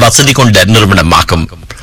வசதி கொண்ட நிறுவனமாகும்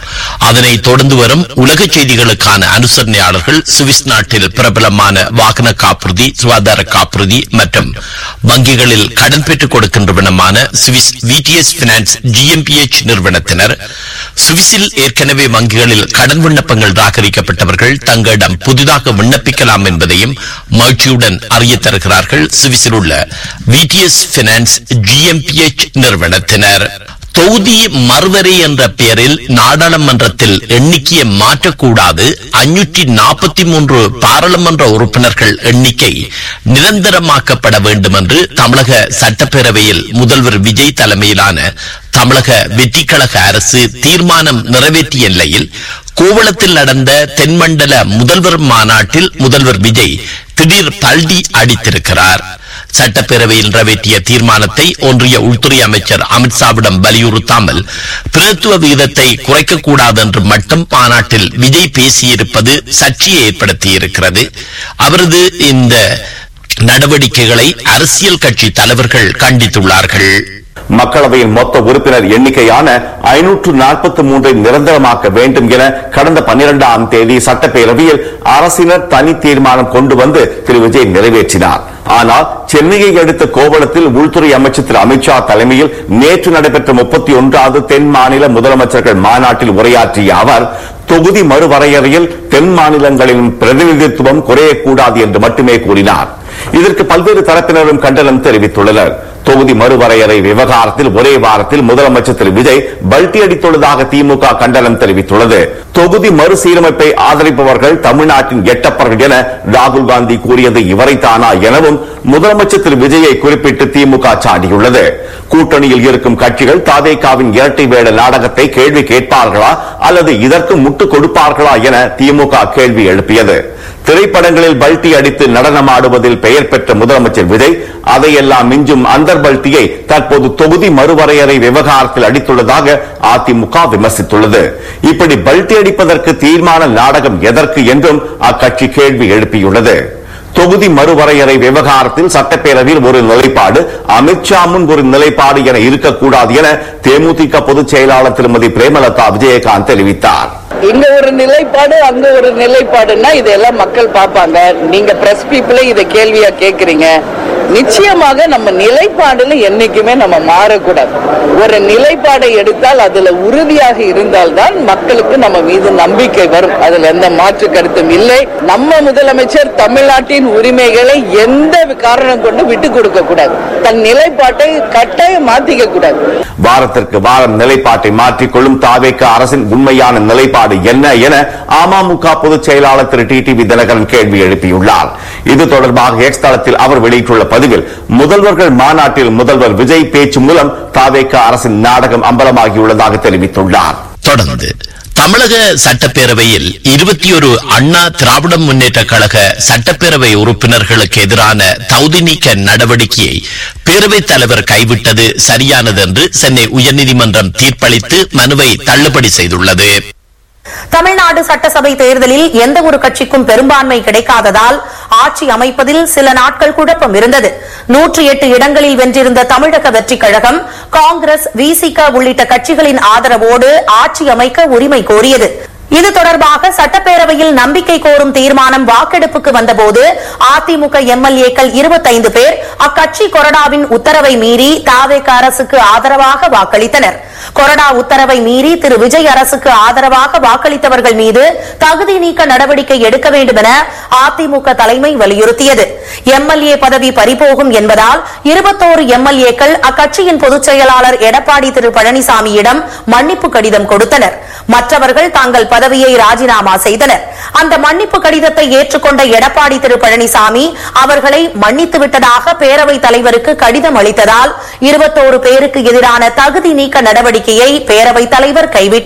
அதனை தொடர்ந்து வரும் உலக செய்திகளுக்கான அனுசரணையாளர்கள் சுவிஸ் நாட்டில் பிரபலமான வாகன காப்புறுதி சுகாதார காப்புறுதி மற்றும் வங்கிகளில் கடன் பெற்றுக் கொடுக்கின்றவனமான சுவிஸ் விடிஎஸ் பினான்ஸ் ஜிஎம்பிஎச் நிறுவனத்தினர் சுவிஸில் ஏற்கனவே வங்கிகளில் கடன் விண்ணப்பங்கள் ராகரிக்கப்பட்டவர்கள் தங்களிடம் புதிதாக விண்ணப்பிக்கலாம் என்பதையும் மகிழ்ச்சியுடன் அறிய தருகிறார்கள் சுவிஸில் உள்ள விடிஎஸ் பினான்ஸ் ஜிஎம்பிஎச் நிறுவனத்தினர் தொகுதி மறுவரை என்ற பெயரில் நாடாளுமன்றத்தில் எண்ணிக்கையை மாற்றக்கூடாது அஞ்சூற்றி நாற்பத்தி மூன்று பாராளுமன்ற உறுப்பினர்கள் எண்ணிக்கை நிரந்தரமாக்கப்பட வேண்டும் என்று தமிழக சட்டப்பேரவையில் முதல்வர் விஜய் தலைமையிலான தமிழக வெற்றிக்கழக அரசு தீர்மானம் நிறைவேற்றிய நிலையில் கோவளத்தில் நடந்த தென்மண்டல முதல்வர் மாநாட்டில் முதல்வர் விஜய் திடீர் பல்டி அடித்திருக்கிறார் சட்டப்பேரவையில் நிறைவேற்றிய தீர்மானத்தை ஒன்றிய உள்துறை அமைச்சர் அமித்ஷாவிடம் வலியுறுத்தாமல் பிரத்துவ விகிதத்தை குறைக்கக்கூடாது என்று மட்டும் மாநாட்டில் விஜய் பேசியிருப்பது சர்ச்சையை ஏற்படுத்தியிருக்கிறது அவரது இந்த நடவடிக்கைகளை அரசியல் கட்சி தலைவர்கள் கண்டித்துள்ளார்கள் மக்களவையின் மொத்த உறுப்பினர் எண்ணிக்கையான ஐநூற்று நாற்பத்தி மூன்றை நிரந்தரமாக்க வேண்டும் என கடந்த பன்னிரெண்டாம் தேதி சட்டப்பேரவையில் அரசினர் தனி தீர்மானம் கொண்டு வந்து திரு விஜய் நிறைவேற்றினார் ஆனால் சென்னையை அடுத்த கோவளத்தில் உள்துறை அமைச்சர் திரு அமித்ஷா தலைமையில் நேற்று நடைபெற்ற முப்பத்தி ஒன்றாவது தென் மாநில முதலமைச்சர்கள் மாநாட்டில் உரையாற்றிய அவர் தொகுதி மறுவரையறையில் தென் மாநிலங்களின் பிரதிநிதித்துவம் குறையக்கூடாது என்று மட்டுமே கூறினார் இதற்கு பல்வேறு தரப்பினரும் கண்டனம் தெரிவித்துள்ளனர் தொகுதி மறுவரையறை விவகாரத்தில் ஒரே வாரத்தில் முதலமைச்சர் திரு விஜய் பல்டி அடித்துள்ளதாக திமுக கண்டனம் தெரிவித்துள்ளது தொகுதி மறுசீரமைப்பை ஆதரிப்பவர்கள் தமிழ்நாட்டின் எட்டப்பர்கள் என ராகுல் காந்தி கூறியது இவரைத்தானா எனவும் முதலமைச்சர் திரு விஜயை குறிப்பிட்டு திமுக சாடியுள்ளது கூட்டணியில் இருக்கும் கட்சிகள் தாவேகாவின் இரட்டை வேட நாடகத்தை கேள்வி கேட்பார்களா அல்லது இதற்கு முட்டு கொடுப்பார்களா என திமுக கேள்வி எழுப்பியது திரைப்படங்களில் பல்டி அடித்து நடனமாடுவதில் பெயர் பெற்ற முதலமைச்சர் விஜய் அதையெல்லாம் மிஞ்சும் அந்தர் பல்டியை தற்போது தொகுதி மறுவரையறை விவகாரத்தில் அடித்துள்ளதாக அதிமுக விமர்சித்துள்ளது இப்படி பல்டி அடிப்பதற்கு தீர்மான நாடகம் எதற்கு என்றும் அக்கட்சி கேள்வி எழுப்பியுள்ளது தொகுதி மறுவரையறை விவகாரத்தில் சட்டப்பேரவையில் ஒரு நிலைப்பாடு அமித்ஷா முன் ஒரு நிலைப்பாடு என இருக்கக்கூடாது என தேமுதிக பொதுச் செயலாளர் திருமதி பிரேமலதா விஜயகாந்த் தெரிவித்தார் இங்க ஒரு நிலைப்பாடு அங்க ஒரு நிலைப்பாடுன்னா இதெல்லாம் மக்கள் பார்ப்பாங்க நீங்க பிரஸ் பீப்புளே இதை கேள்வியா கேக்குறீங்க நிச்சயமாக நம்ம நிலைப்பாடுல என்னைக்குமே நம்ம மாறக்கூடாது ஒரு நிலைப்பாடை எடுத்தால் அதுல உறுதியாக இருந்தால்தான் மக்களுக்கு நம்ம மீது நம்பிக்கை வரும் அதுல எந்த மாற்று கருத்தும் இல்லை நம்ம முதலமைச்சர் தமிழ்நாட்டின் உரிமைகளை எந்த காரணம் கொண்டு விட்டு கொடுக்க கூடாது தன் நிலைப்பாட்டை கட்டாயம் மாத்திக்க கூடாது வாரத்திற்கு வாரம் நிலைப்பாட்டை மாற்றிக்கொள்ளும் தாவேக்க அரசின் உண்மையான நிலைப்பாடு என்ன என அமமுக பொதுச் செயலாளர் திரு டி டிவி தினகரன் கேள்வி எழுப்பியுள்ளார் இது தொடர்பாக எக்ஸ் தளத்தில் அவர் வெளியிட்டுள்ள பதிவில் முதல்வர்கள் மாநாட்டில் முதல்வர் விஜய் பேச்சு மூலம் தாவேக்க அரசின் நாடகம் அம்பலமாகியுள்ளதாக தெரிவித்துள்ளார் தொடர்ந்து தமிழக சட்டப்பேரவையில் இருபத்தி ஒரு அண்ணா திராவிட முன்னேற்ற கழக சட்டப்பேரவை உறுப்பினர்களுக்கு எதிரான தகுதி நீக்க நடவடிக்கையை பேரவைத் தலைவர் கைவிட்டது சரியானது என்று சென்னை உயர்நீதிமன்றம் தீர்ப்பளித்து மனுவை தள்ளுபடி செய்துள்ளது தமிழ்நாடு சட்டசபை தேர்தலில் எந்த ஒரு கட்சிக்கும் பெரும்பான்மை கிடைக்காததால் ஆட்சி அமைப்பதில் சில நாட்கள் குழப்பம் இருந்தது நூற்றி எட்டு இடங்களில் வென்றிருந்த தமிழக வெற்றிக் கழகம் காங்கிரஸ் விசிக உள்ளிட்ட கட்சிகளின் ஆதரவோடு ஆட்சி அமைக்க உரிமை கோரியது இது தொடர்பாக சட்டப்பேரவையில் நம்பிக்கை கோரும் தீர்மானம் வாக்கெடுப்புக்கு வந்தபோது அதிமுக எம்எல்ஏக்கள் இருபத்தைந்து பேர் அக்கட்சி கொறடாவின் உத்தரவை மீறி தாவேக அரசுக்கு ஆதரவாக வாக்களித்தனர் கொறடா உத்தரவை மீறி திரு விஜய் அரசுக்கு ஆதரவாக வாக்களித்தவர்கள் மீது தகுதி நீக்க நடவடிக்கை எடுக்க வேண்டும் என அதிமுக தலைமை வலியுறுத்தியது எம்எல்ஏ பதவி பறிபோகும் என்பதால் இருபத்தோரு எம்எல்ஏக்கள் அக்கட்சியின் பொதுச் செயலாளர் எடப்பாடி திரு பழனிசாமியிடம் மன்னிப்பு கடிதம் கொடுத்தனர் மற்றவர்கள் தாங்கள் பதவியை ராஜினாமா செய்தனர் அந்த மன்னிப்பு கடிதத்தை ஏற்றுக்கொண்ட எடப்பாடி திரு பழனிசாமி அவர்களை மன்னித்து விட்டதாக பேரவைத் தலைவருக்கு கடிதம் அளித்ததால் இருபத்தோரு பேருக்கு எதிரான தகுதி நீக்க நடவடிக்கையை பேரவைத் தலைவர் கைவிட்டார்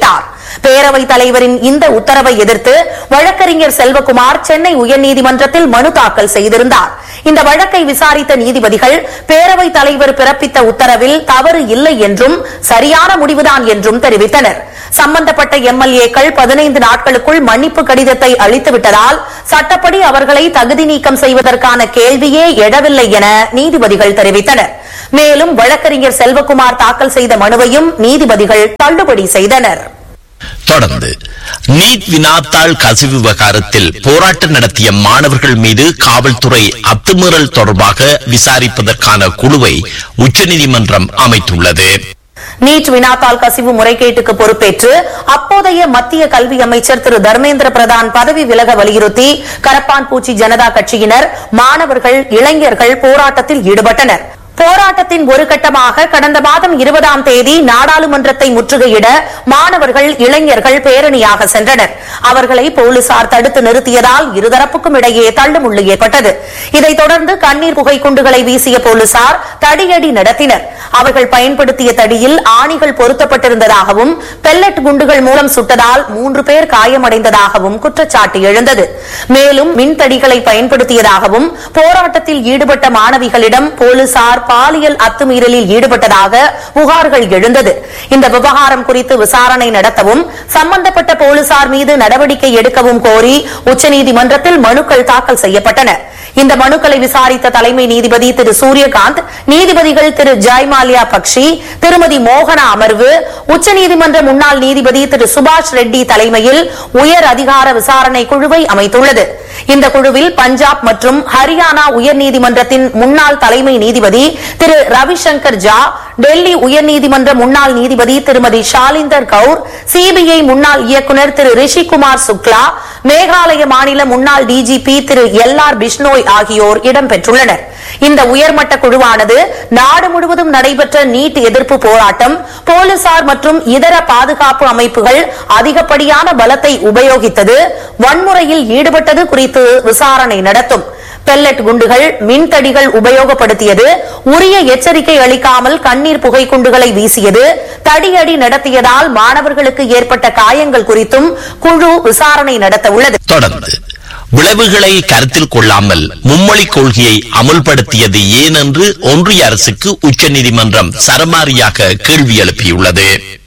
பேரவைத் தலைவரின் இந்த உத்தரவை எதிர்த்து வழக்கறிஞர் செல்வகுமார் சென்னை உயர்நீதிமன்றத்தில் மனு தாக்கல் செய்திருந்தார் இந்த வழக்கை விசாரித்த நீதிபதிகள் பேரவைத் தலைவர் பிறப்பித்த உத்தரவில் தவறு இல்லை என்றும் சரியான முடிவுதான் என்றும் தெரிவித்தனர் சம்பந்தப்பட்ட எம்எல்ஏக்கள் பதினைந்து நாட்களுக்குள் மன்னிப்பு கடிதத்தை அளித்துவிட்டதால் சட்டப்படி அவர்களை தகுதி நீக்கம் செய்வதற்கான கேள்வியே எழவில்லை என நீதிபதிகள் தெரிவித்தனர் மேலும் வழக்கறிஞர் செல்வகுமார் தாக்கல் செய்த மனுவையும் நீதிபதிகள் தள்ளுபடி செய்தனர் தொடர்ந்து நீட் வினாத்தாள் கசிவு விவகாரத்தில் போராட்டம் நடத்திய மாணவர்கள் மீது காவல்துறை அத்துமீறல் தொடர்பாக விசாரிப்பதற்கான குழுவை உச்சநீதிமன்றம் அமைத்துள்ளது நீட் வினாத்தாள் கசிவு முறைகேட்டுக்கு பொறுப்பேற்று அப்போதைய மத்திய கல்வி அமைச்சர் திரு தர்மேந்திர பிரதான் பதவி விலக வலியுறுத்தி கரப்பான்பூச்சி ஜனதா கட்சியினர் மாணவர்கள் இளைஞர்கள் போராட்டத்தில் ஈடுபட்டனர் போராட்டத்தின் ஒரு கட்டமாக கடந்த மாதம் இருபதாம் தேதி நாடாளுமன்றத்தை முற்றுகையிட மாணவர்கள் இளைஞர்கள் பேரணியாக சென்றனர் அவர்களை போலீசார் தடுத்து நிறுத்தியதால் இருதரப்புக்கும் இடையே தள்ளுமுள்ளு ஏற்பட்டது இதைத் தொடர்ந்து கண்ணீர் புகை குண்டுகளை வீசிய போலீசார் தடியடி நடத்தினர் அவர்கள் பயன்படுத்திய தடியில் ஆணிகள் பொருத்தப்பட்டிருந்ததாகவும் பெல்லட் குண்டுகள் மூலம் சுட்டதால் மூன்று பேர் காயமடைந்ததாகவும் குற்றச்சாட்டு எழுந்தது மேலும் மின்தடிகளை பயன்படுத்தியதாகவும் போராட்டத்தில் ஈடுபட்ட மாணவிகளிடம் போலீசார் பாலியல் அத்துமீறலில் ஈடுபட்டதாக புகார்கள் எழுந்தது இந்த விவகாரம் குறித்து விசாரணை நடத்தவும் சம்பந்தப்பட்ட போலீசார் மீது நடவடிக்கை எடுக்கவும் கோரி உச்சநீதிமன்றத்தில் மனுக்கள் தாக்கல் செய்யப்பட்டன இந்த மனுக்களை விசாரித்த தலைமை நீதிபதி திரு சூரியகாந்த் நீதிபதிகள் திரு ஜெயமாலியா பக்ஷி திருமதி மோகனா அமர்வு உச்சநீதிமன்ற முன்னாள் நீதிபதி திரு சுபாஷ் ரெட்டி தலைமையில் உயர் அதிகார விசாரணை குழுவை அமைத்துள்ளது இந்த குழுவில் பஞ்சாப் மற்றும் ஹரியானா உயர்நீதிமன்றத்தின் முன்னாள் தலைமை நீதிபதி திரு ரவிசங்கர் ஜா டெல்லி உயர்நீதிமன்ற முன்னாள் நீதிபதி திருமதி ஷாலிந்தர் கவுர் சிபிஐ முன்னாள் இயக்குநர் திரு ரிஷிகுமார் சுக்லா மேகாலய மாநில முன்னாள் டிஜிபி திரு எல் ஆர் பிஷ்னோய் ஆகியோர் இடம்பெற்றுள்ளனர் இந்த உயர்மட்ட குழுவானது நாடு முழுவதும் நடைபெற்ற நீட் எதிர்ப்பு போராட்டம் போலீசார் மற்றும் இதர பாதுகாப்பு அமைப்புகள் அதிகப்படியான பலத்தை உபயோகித்தது வன்முறையில் ஈடுபட்டது குறித்து விசாரணை நடத்தும் பெல்லட் குண்டுகள் மின்தடிகள் உபயோகப்படுத்தியது உரிய எச்சரிக்கை அளிக்காமல் கண்ணீர் புகை குண்டுகளை வீசியது தடியடி நடத்தியதால் மாணவர்களுக்கு ஏற்பட்ட காயங்கள் குறித்தும் குழு விசாரணை நடத்த உள்ளது தொடர்ந்து விளைவுகளை கருத்தில் கொள்ளாமல் மும்மொழி கொள்கையை அமுல்படுத்தியது ஏன் என்று ஒன்றிய அரசுக்கு உச்சநீதிமன்றம் சரமாரியாக கேள்வி எழுப்பியுள்ளது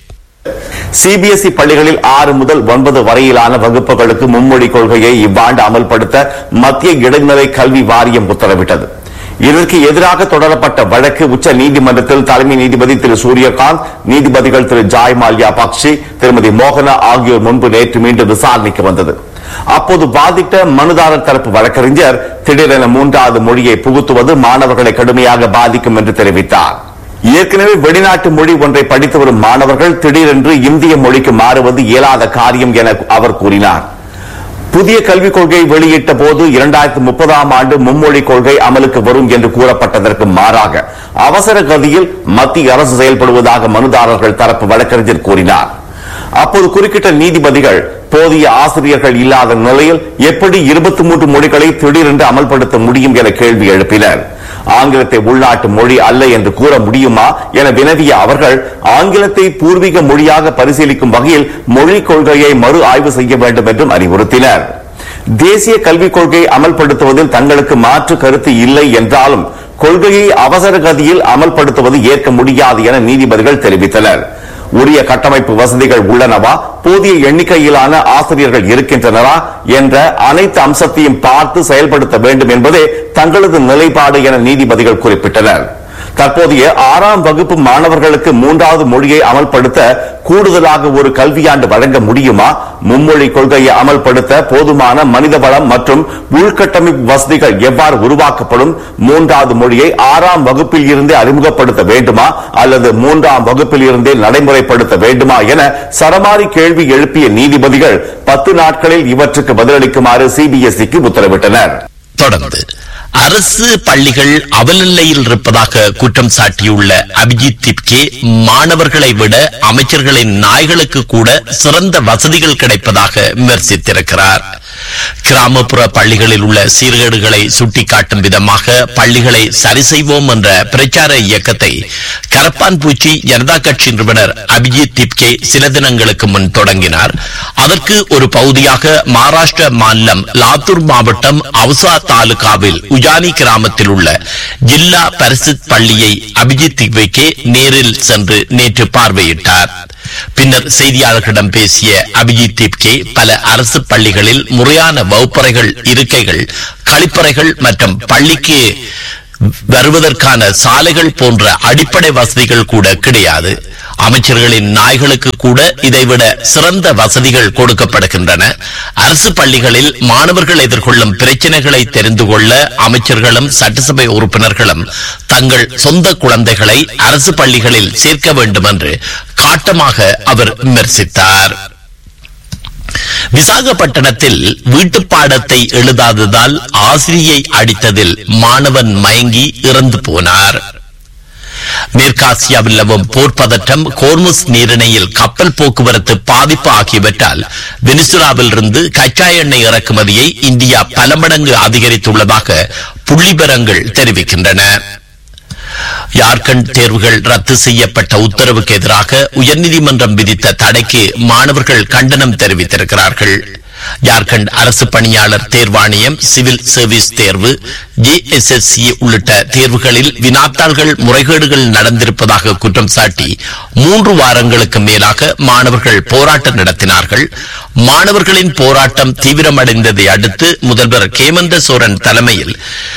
சிபிஎஸ்இ பள்ளிகளில் ஆறு முதல் ஒன்பது வரையிலான வகுப்புகளுக்கு மும்மொழி கொள்கையை இவ்வாண்டு அமல்படுத்த மத்திய இடைநிலை கல்வி வாரியம் உத்தரவிட்டது இதற்கு எதிராக தொடரப்பட்ட வழக்கு உச்ச நீதிமன்றத்தில் தலைமை நீதிபதி திரு சூரியகாந்த் நீதிபதிகள் திரு ஜாய் மால்யா பக்ஷி திருமதி மோகனா ஆகியோர் முன்பு நேற்று மீண்டும் விசாரணைக்கு வந்தது அப்போது பாதித்த மனுதாரர் தரப்பு வழக்கறிஞர் திடீரென மூன்றாவது மொழியை புகுத்துவது மாணவர்களை கடுமையாக பாதிக்கும் என்று தெரிவித்தார் ஏற்கனவே வெளிநாட்டு மொழி ஒன்றை படித்து வரும் மாணவர்கள் திடீரென்று இந்திய மொழிக்கு மாறுவது இயலாத காரியம் என அவர் கூறினார் புதிய கல்விக் கொள்கையை வெளியிட்ட போது இரண்டாயிரத்தி முப்பதாம் ஆண்டு மும்மொழி கொள்கை அமலுக்கு வரும் என்று கூறப்பட்டதற்கு மாறாக அவசர கதியில் மத்திய அரசு செயல்படுவதாக மனுதாரர்கள் தரப்பு வழக்கறிஞர் கூறினார் அப்போது குறுக்கிட்ட நீதிபதிகள் போதிய ஆசிரியர்கள் இல்லாத நிலையில் எப்படி இருபத்தி மூன்று மொழிகளை திடீரென்று அமல்படுத்த முடியும் என கேள்வி எழுப்பினர் ஆங்கிலத்தை உள்நாட்டு மொழி அல்ல என்று கூற முடியுமா என வினவிய அவர்கள் ஆங்கிலத்தை பூர்வீக மொழியாக பரிசீலிக்கும் வகையில் மொழிக் கொள்கையை மறு ஆய்வு செய்ய வேண்டும் என்றும் அறிவுறுத்தினர் தேசிய கல்விக் கொள்கையை அமல்படுத்துவதில் தங்களுக்கு மாற்று கருத்து இல்லை என்றாலும் கொள்கையை அவசர கதியில் அமல்படுத்துவது ஏற்க முடியாது என நீதிபதிகள் தெரிவித்தனர் உரிய கட்டமைப்பு வசதிகள் உள்ளனவா போதிய எண்ணிக்கையிலான ஆசிரியர்கள் இருக்கின்றனரா என்ற அனைத்து அம்சத்தையும் பார்த்து செயல்படுத்த வேண்டும் என்பதே தங்களது நிலைப்பாடு என நீதிபதிகள் குறிப்பிட்டனர் தற்போதைய ஆறாம் வகுப்பு மாணவர்களுக்கு மூன்றாவது மொழியை அமல்படுத்த கூடுதலாக ஒரு கல்வியாண்டு வழங்க முடியுமா மும்மொழி கொள்கையை அமல்படுத்த போதுமான மனித வளம் மற்றும் உள்கட்டமைப்பு வசதிகள் எவ்வாறு உருவாக்கப்படும் மூன்றாவது மொழியை ஆறாம் வகுப்பில் இருந்தே அறிமுகப்படுத்த வேண்டுமா அல்லது மூன்றாம் வகுப்பில் இருந்தே நடைமுறைப்படுத்த வேண்டுமா என சரமாரி கேள்வி எழுப்பிய நீதிபதிகள் பத்து நாட்களில் இவற்றுக்கு பதிலளிக்குமாறு சிபிஎஸ்இக்கு உத்தரவிட்டனர் தொடர்ந்து அரசு பள்ளிகள் அவலநிலையில் இருப்பதாக குற்றம் சாட்டியுள்ள அபிஜித் திப்கே மாணவர்களை விட அமைச்சர்களின் நாய்களுக்கு கூட சிறந்த வசதிகள் கிடைப்பதாக விமர்சித்திருக்கிறார் கிராமப்புற பள்ளிகளில் உள்ள சீர்கேடுகளை சுட்டிக்காட்டும் விதமாக பள்ளிகளை சரி செய்வோம் என்ற பிரச்சார இயக்கத்தை கரப்பான் பூச்சி ஜனதா கட்சி நிறுவனர் அபிஜித் திப்கே சில தினங்களுக்கு முன் தொடங்கினார் அதற்கு ஒரு பகுதியாக மகாராஷ்டிர மாநிலம் லாத்தூர் மாவட்டம் அவுசா தாலுகாவில் உஜானி கிராமத்தில் உள்ள ஜில்லா பரிசுத் பள்ளியை அபிஜித் திப்கே நேரில் சென்று நேற்று பார்வையிட்டார் பின்னர் செய்தியாளர்களிடம் பேசிய அபிஜித் திப்கே பல அரசு பள்ளிகளில் முறையான வகுப்பறைகள் இருக்கைகள் கழிப்பறைகள் மற்றும் பள்ளிக்கு வருவதற்கான சாலைகள் போன்ற அடிப்படை வசதிகள் கூட கிடையாது அமைச்சர்களின் நாய்களுக்கு கூட இதைவிட சிறந்த வசதிகள் கொடுக்கப்படுகின்றன அரசு பள்ளிகளில் மாணவர்கள் எதிர்கொள்ளும் பிரச்சனைகளை தெரிந்து கொள்ள அமைச்சர்களும் சட்டசபை உறுப்பினர்களும் தங்கள் சொந்த குழந்தைகளை அரசு பள்ளிகளில் சேர்க்க வேண்டும் என்று காட்டமாக அவர் விமர்சித்தார் விசாகப்பட்டினத்தில் வீட்டுப் பாடத்தை எழுதாததால் ஆசிரியை அடித்ததில் மாணவன் மயங்கி இறந்து போனார் மேற்காசியாவில் நிலவும் போர் பதற்றம் கோர்முஸ் நீரிணையில் கப்பல் போக்குவரத்து பாதிப்பு ஆகியவற்றால் வெனிசுலாவிலிருந்து கச்சா எண்ணெய் இறக்குமதியை இந்தியா பல மடங்கு அதிகரித்துள்ளதாக புள்ளிபரங்கள் தெரிவிக்கின்றன ஜார்க்கண்ட் தேர்வுகள் ரத்து செய்யப்பட்ட உத்தரவுக்கு எதிராக உயர்நீதிமன்றம் விதித்த தடைக்கு மாணவர்கள் கண்டனம் தெரிவித்திருக்கிறார்கள் ஜார்க்கண்ட் அரசு பணியாளர் தேர்வாணையம் சிவில் சர்வீஸ் தேர்வு ஜேஎஸ்எஸ்சி உள்ளிட்ட தேர்வுகளில் வினாத்தாள்கள் முறைகேடுகள் நடந்திருப்பதாக குற்றம் சாட்டி மூன்று வாரங்களுக்கு மேலாக மாணவர்கள் போராட்டம் நடத்தினார்கள் மாணவர்களின் போராட்டம் தீவிரமடைந்ததை அடுத்து முதல்வர் கேமந்த சோரன் தலைமையில்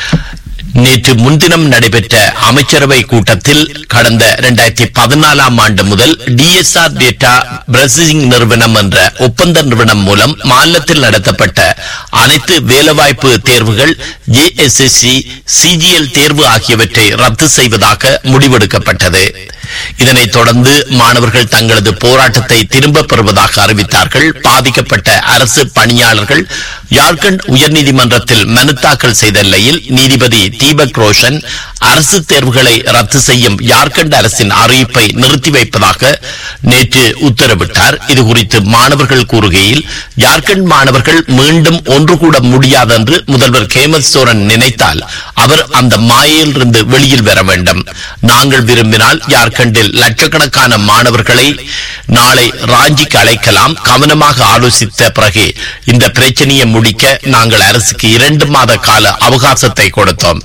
நேற்று முன்தினம் நடைபெற்ற அமைச்சரவை கூட்டத்தில் கடந்த இரண்டாயிரத்தி பதினாலாம் ஆண்டு முதல் டிஎஸ்ஆர் டேட்டா பிரசிங் நிறுவனம் என்ற ஒப்பந்த நிறுவனம் மூலம் மாநிலத்தில் நடத்தப்பட்ட அனைத்து வேலைவாய்ப்பு தேர்வுகள் ஜேஎஸ்எஸ்சி சிஜிஎல் தேர்வு ஆகியவற்றை ரத்து செய்வதாக முடிவெடுக்கப்பட்டது இதனைத் தொடர்ந்து மாணவர்கள் தங்களது போராட்டத்தை திரும்பப் பெறுவதாக அறிவித்தார்கள் பாதிக்கப்பட்ட அரசு பணியாளர்கள் ஜார்க்கண்ட் உயர்நீதிமன்றத்தில் மனு தாக்கல் செய்த நிலையில் நீதிபதி தீபக் ரோஷன் அரசு தேர்வுகளை ரத்து செய்யும் ஜார்க்கண்ட் அரசின் அறிவிப்பை நிறுத்தி வைப்பதாக நேற்று உத்தரவிட்டார் இதுகுறித்து மாணவர்கள் கூறுகையில் ஜார்க்கண்ட் மாணவர்கள் மீண்டும் ஒன்று கூட முடியாதென்று முதல்வர் கேமத் சோரன் நினைத்தால் அவர் அந்த மாயையிலிருந்து வெளியில் வர வேண்டும் நாங்கள் விரும்பினால் ஜார்க்கண்டில் லட்சக்கணக்கான மாணவர்களை நாளை ராஞ்சிக்கு அழைக்கலாம் கவனமாக ஆலோசித்த பிறகு இந்த பிரச்சனையை முடிக்க நாங்கள் அரசுக்கு இரண்டு மாத கால அவகாசத்தை கொடுத்தோம்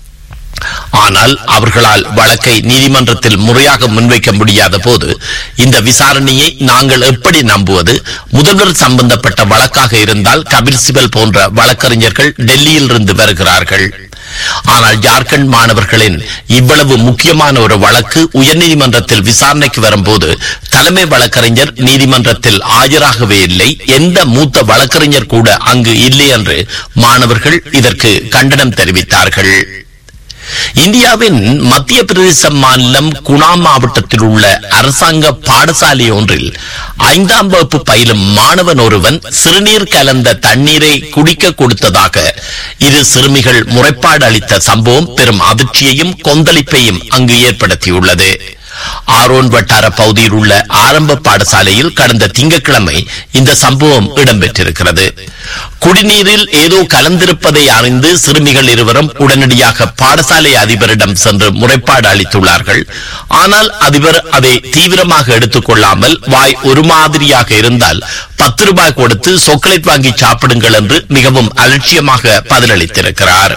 ஆனால் அவர்களால் வழக்கை நீதிமன்றத்தில் முறையாக முன்வைக்க முடியாத போது இந்த விசாரணையை நாங்கள் எப்படி நம்புவது முதல்வர் சம்பந்தப்பட்ட வழக்காக இருந்தால் கபில் சிபல் போன்ற வழக்கறிஞர்கள் டெல்லியில் இருந்து வருகிறார்கள் ஆனால் ஜார்க்கண்ட் மாணவர்களின் இவ்வளவு முக்கியமான ஒரு வழக்கு உயர்நீதிமன்றத்தில் விசாரணைக்கு வரும்போது தலைமை வழக்கறிஞர் நீதிமன்றத்தில் ஆஜராகவே இல்லை எந்த மூத்த வழக்கறிஞர் கூட அங்கு இல்லை என்று மாணவர்கள் இதற்கு கண்டனம் தெரிவித்தார்கள் இந்தியாவின் மத்திய பிரதேச மாநிலம் குணா மாவட்டத்தில் உள்ள அரசாங்க பாடசாலை ஒன்றில் ஐந்தாம் வகுப்பு பயிலும் மாணவன் ஒருவன் சிறுநீர் கலந்த தண்ணீரை குடிக்க கொடுத்ததாக இரு சிறுமிகள் முறைப்பாடு அளித்த சம்பவம் பெரும் அதிர்ச்சியையும் கொந்தளிப்பையும் அங்கு ஏற்படுத்தியுள்ளது ஆரோன் வட்டார பகுதியில் உள்ள ஆரம்ப பாடசாலையில் கடந்த திங்கட்கிழமை இந்த சம்பவம் இடம்பெற்றிருக்கிறது குடிநீரில் ஏதோ கலந்திருப்பதை அறிந்து சிறுமிகள் இருவரும் உடனடியாக பாடசாலை அதிபரிடம் சென்று முறைப்பாடு அளித்துள்ளார்கள் ஆனால் அதிபர் அதை தீவிரமாக எடுத்துக் கொள்ளாமல் வாய் ஒரு மாதிரியாக இருந்தால் பத்து ரூபாய் கொடுத்து சொக்கலேட் வாங்கி சாப்பிடுங்கள் என்று மிகவும் அலட்சியமாக பதிலளித்திருக்கிறார்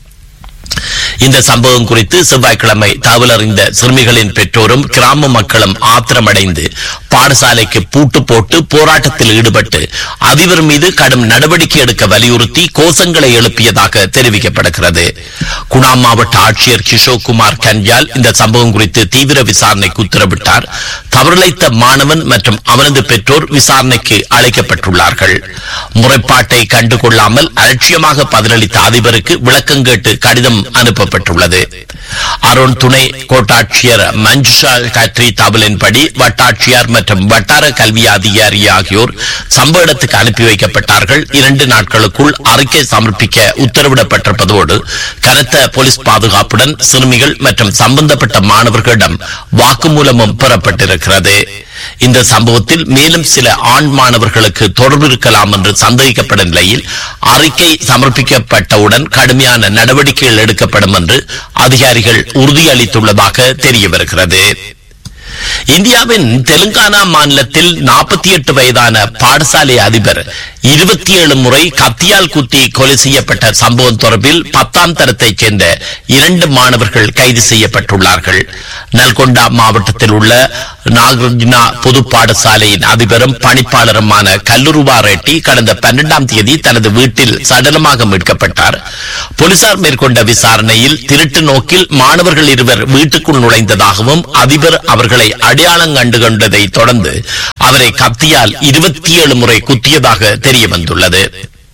இந்த சம்பவம் குறித்து செவ்வாய்க்கிழமை தகவல் அறிந்த சிறுமிகளின் பெற்றோரும் கிராம மக்களும் ஆத்திரமடைந்து பாடசாலைக்கு பூட்டு போட்டு போராட்டத்தில் ஈடுபட்டு அதிபர் மீது கடும் நடவடிக்கை எடுக்க வலியுறுத்தி கோஷங்களை எழுப்பியதாக தெரிவிக்கப்படுகிறது குணா மாவட்ட ஆட்சியர் கிஷோர் குமார் கன்யால் இந்த சம்பவம் குறித்து தீவிர விசாரணைக்கு உத்தரவிட்டார் தவறிழைத்த மாணவன் மற்றும் அவனது பெற்றோர் விசாரணைக்கு அழைக்கப்பட்டுள்ளார்கள் முறைப்பாட்டை கண்டுகொள்ளாமல் அலட்சியமாக பதிலளித்த அதிபருக்கு விளக்கம் கேட்டு கடிதம் அனுப்பப்பட்டுள்ளது அருண் துணை கோட்டாட்சியர் மஞ்சுஷா கத்ரி தகவலின்படி வட்டாட்சியர் மற்றும் மற்றும் வட்டார கல்வி அதிகாரி ஆகியோர் சம்பவ இடத்துக்கு அனுப்பி வைக்கப்பட்டார்கள் இரண்டு நாட்களுக்குள் அறிக்கை சமர்ப்பிக்க உத்தரவிடப்பட்டிருப்பதோடு கனத்த போலீஸ் பாதுகாப்புடன் சிறுமிகள் மற்றும் சம்பந்தப்பட்ட மாணவர்களிடம் வாக்குமூலமும் பெறப்பட்டிருக்கிறது இந்த சம்பவத்தில் மேலும் சில ஆண் மாணவர்களுக்கு தொடர்பு இருக்கலாம் என்று சந்தேகிக்கப்படும் நிலையில் அறிக்கை சமர்ப்பிக்கப்பட்டவுடன் கடுமையான நடவடிக்கைகள் எடுக்கப்படும் என்று அதிகாரிகள் உறுதியளித்துள்ளதாக தெரிய வருகிறது இந்தியாவின் தெலுங்கானா மாநிலத்தில் நாற்பத்தி எட்டு வயதான பாடசாலை அதிபர் இருபத்தி ஏழு முறை கத்தியால் குத்தி கொலை செய்யப்பட்ட சம்பவம் தொடர்பில் பத்தாம் தரத்தைச் சேர்ந்த இரண்டு மாணவர்கள் கைது செய்யப்பட்டுள்ளார்கள் நல்கொண்டா மாவட்டத்தில் உள்ள நாகார்ஜுனா பொது பாடசாலையின் அதிபரும் பணிப்பாளருமான கல்லுருவா ரெட்டி கடந்த பன்னெண்டாம் தேதி தனது வீட்டில் சடலமாக மீட்கப்பட்டார் போலீசார் மேற்கொண்ட விசாரணையில் திருட்டு நோக்கில் மாணவர்கள் இருவர் வீட்டுக்குள் நுழைந்ததாகவும் அதிபர் அவர்களை அடையாளம் கண்டு கொண்டதை தொடர்ந்து அவரை கத்தியால் இருபத்தி ஏழு முறை குத்தியதாக தெரிய வந்துள்ளது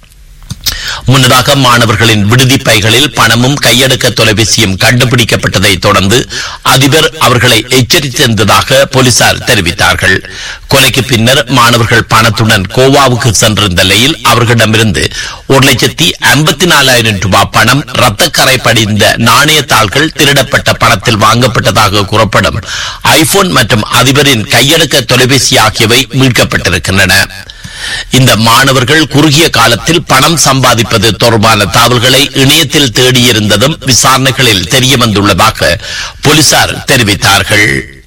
முன்னதாக மாணவர்களின் விடுதி பைகளில் பணமும் கையடக்க தொலைபேசியும் கண்டுபிடிக்கப்பட்டதை தொடர்ந்து அதிபர் அவர்களை எச்சரித்திருந்ததாக போலீசார் தெரிவித்தார்கள் கொலைக்கு பின்னர் மாணவர்கள் பணத்துடன் கோவாவுக்கு சென்றிருந்த நிலையில் அவர்களிடமிருந்து ஒரு லட்சத்தி ஐம்பத்தி நாலாயிரம் ரூபாய் பணம் ரத்தக்கரை படிந்த நாணயத்தாள்கள் திருடப்பட்ட பணத்தில் வாங்கப்பட்டதாக கூறப்படும் ஐபோன் மற்றும் அதிபரின் கையடக்க தொலைபேசி ஆகியவை மீட்கப்பட்டிருக்கின்றன இந்த மாணவர்கள் குறுகிய காலத்தில் பணம் சம்பாதிப்பது தொடர்பான தகவல்களை இணையத்தில் தேடியிருந்ததும் விசாரணைகளில் தெரிய வந்துள்ளதாக போலீசார் தெரிவித்தார்கள்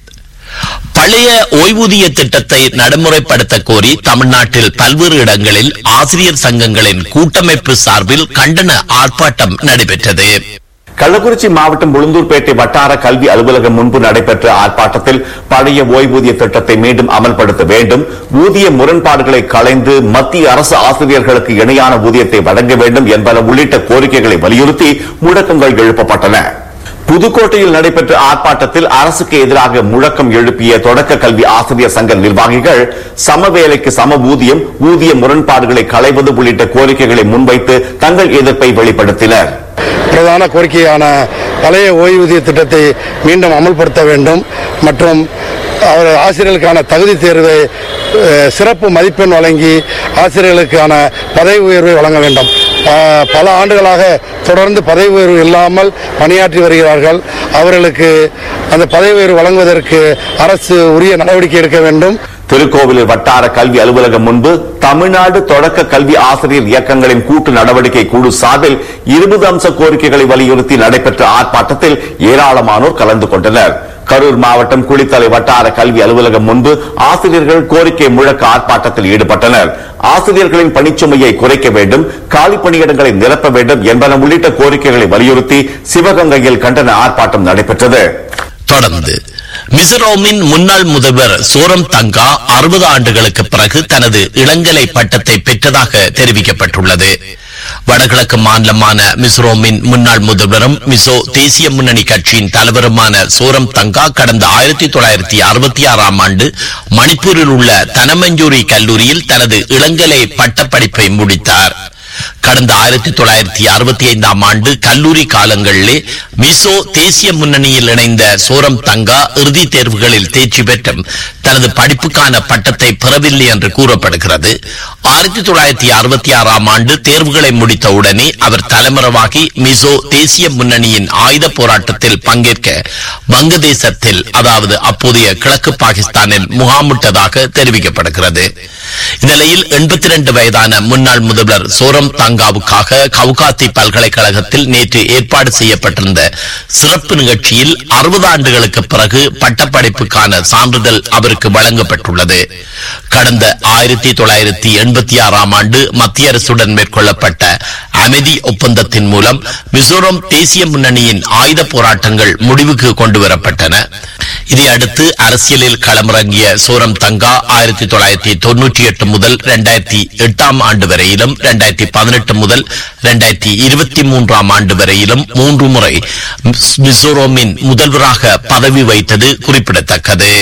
பழைய ஓய்வூதிய திட்டத்தை நடைமுறைப்படுத்த கோரி தமிழ்நாட்டில் பல்வேறு இடங்களில் ஆசிரியர் சங்கங்களின் கூட்டமைப்பு சார்பில் கண்டன ஆர்ப்பாட்டம் நடைபெற்றது கள்ளக்குறிச்சி மாவட்டம் உளுந்தூர்பேட்டை வட்டார கல்வி அலுவலகம் முன்பு நடைபெற்ற ஆர்ப்பாட்டத்தில் பழைய ஓய்வூதிய திட்டத்தை மீண்டும் அமல்படுத்த வேண்டும் ஊதிய முரண்பாடுகளை களைந்து மத்திய அரசு ஆசிரியர்களுக்கு இணையான ஊதியத்தை வழங்க வேண்டும் என்பன உள்ளிட்ட கோரிக்கைகளை வலியுறுத்தி முழக்கங்கள் எழுப்பப்பட்டன புதுக்கோட்டையில் நடைபெற்ற ஆர்ப்பாட்டத்தில் அரசுக்கு எதிராக முழக்கம் எழுப்பிய தொடக்க கல்வி ஆசிரியர் சங்க நிர்வாகிகள் சம வேலைக்கு சம ஊதியம் ஊதிய முரண்பாடுகளை களைவது உள்ளிட்ட கோரிக்கைகளை முன்வைத்து தங்கள் எதிர்ப்பை வெளிப்படுத்தினர் பிரதான கோரிக்கையான பழைய ஓய்வூதிய திட்டத்தை மீண்டும் அமல்படுத்த வேண்டும் மற்றும் அவர் ஆசிரியர்களுக்கான தகுதி தேர்வை அஹ், சிறப்பு மதிப்பெண் வழங்கி ஆசிரியர்களுக்கான பதவி உயர்வை வழங்க வேண்டும் அஹ், பல ஆண்டுகளாக தொடர்ந்து பதவி உயர்வு இல்லாமல் பணியாற்றி வருகிறார்கள் அவர்களுக்கு அந்த பதவி உயர்வு வழங்குவதற்கு அரசு உரிய நடவடிக்கை எடுக்க வேண்டும் திருக்கோவிலூர் வட்டார கல்வி அலுவலகம் முன்பு தமிழ்நாடு தொடக்க கல்வி ஆசிரியர் இயக்கங்களின் கூட்டு நடவடிக்கை குழு சார்பில் இருபது அம்ச கோரிக்கைகளை வலியுறுத்தி நடைபெற்ற ஆர்ப்பாட்டத்தில் ஏராளமானோர் கலந்து கொண்டனர் கரூர் மாவட்டம் குளித்தலை வட்டார கல்வி அலுவலகம் முன்பு ஆசிரியர்கள் கோரிக்கை முழக்க ஆர்ப்பாட்டத்தில் ஈடுபட்டனர் ஆசிரியர்களின் பணிச்சுமையை குறைக்க வேண்டும் காலி பணியிடங்களை நிரப்ப வேண்டும் என்பன உள்ளிட்ட கோரிக்கைகளை வலியுறுத்தி சிவகங்கையில் கண்டன ஆர்ப்பாட்டம் நடைபெற்றது தொடர்ந்து மிசோரமின் முன்னாள் முதல்வர் சோரம் தங்கா அறுபது ஆண்டுகளுக்கு பிறகு தனது இளங்கலை பட்டத்தை பெற்றதாக தெரிவிக்கப்பட்டுள்ளது வடகிழக்கு மாநிலமான மிசோரமின் முன்னாள் முதல்வரும் மிசோ தேசிய முன்னணி கட்சியின் தலைவருமான சோரம் தங்கா கடந்த ஆயிரத்தி தொள்ளாயிரத்தி அறுபத்தி ஆறாம் ஆண்டு மணிப்பூரில் உள்ள தனமஞ்சூரி கல்லூரியில் தனது இளங்கலை பட்டப்படிப்பை முடித்தார் கடந்த ஆயிரத்தி தொள்ளாயிரத்தி அறுபத்தி ஐந்தாம் ஆண்டு கல்லூரி காலங்களிலே மிசோ தேசிய முன்னணியில் இணைந்த சோரம் தங்கா இறுதித் தேர்வுகளில் தேர்ச்சி பெற்றும் தனது படிப்புக்கான பட்டத்தை பெறவில்லை என்று கூறப்படுகிறது ஆயிரத்தி தொள்ளாயிரத்தி அறுபத்தி ஆறாம் ஆண்டு தேர்வுகளை முடித்தவுடனே அவர் தலைமறைவாகி மிசோ தேசிய முன்னணியின் ஆயுத போராட்டத்தில் பங்கேற்க வங்கதேசத்தில் அதாவது அப்போதைய கிழக்கு பாகிஸ்தானில் முகாமிட்டதாக தெரிவிக்கப்படுகிறது இந்நிலையில் எண்பத்தி இரண்டு வயதான முன்னாள் முதல்வர் சோரம் தங்காவுக்காக கவுகாத்தி பல்கலைக்கழகத்தில் நேற்று ஏற்பாடு செய்யப்பட்டிருந்த சிறப்பு நிகழ்ச்சியில் அறுபது ஆண்டுகளுக்கு பிறகு பட்டப்படிப்புக்கான சான்றிதழ் அவருக்கு வழங்கப்பட்டுள்ளது கடந்த ஆயிரத்தி தொள்ளாயிரத்தி எண்பத்தி ஆறாம் ஆண்டு மத்திய அரசுடன் மேற்கொள்ளப்பட்ட அமைதி ஒப்பந்தத்தின் மூலம் மிசோரம் தேசிய முன்னணியின் ஆயுத போராட்டங்கள் முடிவுக்கு கொண்டு வரப்பட்டன இதையடுத்து அரசியலில் களமிறங்கிய சோரம் தங்கா ஆயிரத்தி தொள்ளாயிரத்தி தொன்னூற்றி எட்டு முதல் இரண்டாயிரத்தி எட்டாம் ஆண்டு வரையிலும் இரண்டாயிரத்தி பதினெட்டு முதல் இரண்டாயிரத்தி இருபத்தி மூன்றாம் ஆண்டு வரையிலும் மூன்று முறை மிசோரமின் முதல்வராக பதவி வைத்தது குறிப்பிடத்தக்கது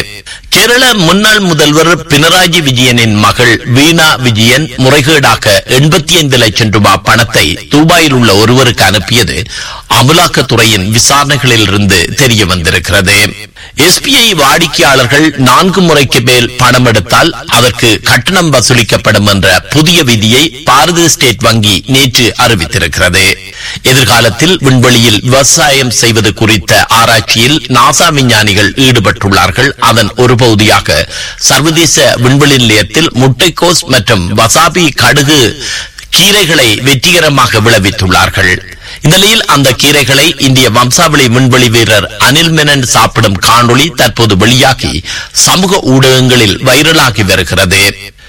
கேரள முன்னாள் முதல்வர் பினராயி விஜயனின் மகள் வீணா விஜயன் முறைகேடாக எண்பத்தி ஐந்து லட்சம் ரூபாய் பணத்தை துபாயில் உள்ள ஒருவருக்கு அனுப்பியது அமலாக்கத்துறையின் விசாரணைகளில் இருந்து தெரிய வந்திருக்கிறது எஸ்பிஐ வாடிக்கையாளர்கள் நான்கு முறைக்கு மேல் பணம் எடுத்தால் அதற்கு கட்டணம் வசூலிக்கப்படும் என்ற புதிய விதியை பாரத ஸ்டேட் வங்கி நேற்று அறிவித்திருக்கிறது எதிர்காலத்தில் விண்வெளியில் விவசாயம் செய்வது குறித்த ஆராய்ச்சியில் நாசா விஞ்ஞானிகள் ஈடுபட்டுள்ளார்கள் அதன் ஒரு பகுதியாக சர்வதேச விண்வெளி நிலையத்தில் முட்டைக்கோஸ் மற்றும் வசாபி கடுகு கீரைகளை வெற்றிகரமாக விளைவித்துள்ளார்கள் இந்த நிலையில் அந்த கீரைகளை இந்திய வம்சாவளி விண்வெளி வீரர் அனில் மெனன் சாப்பிடும் காணொளி தற்போது வெளியாகி சமூக ஊடகங்களில் வைரலாகி வருகிறது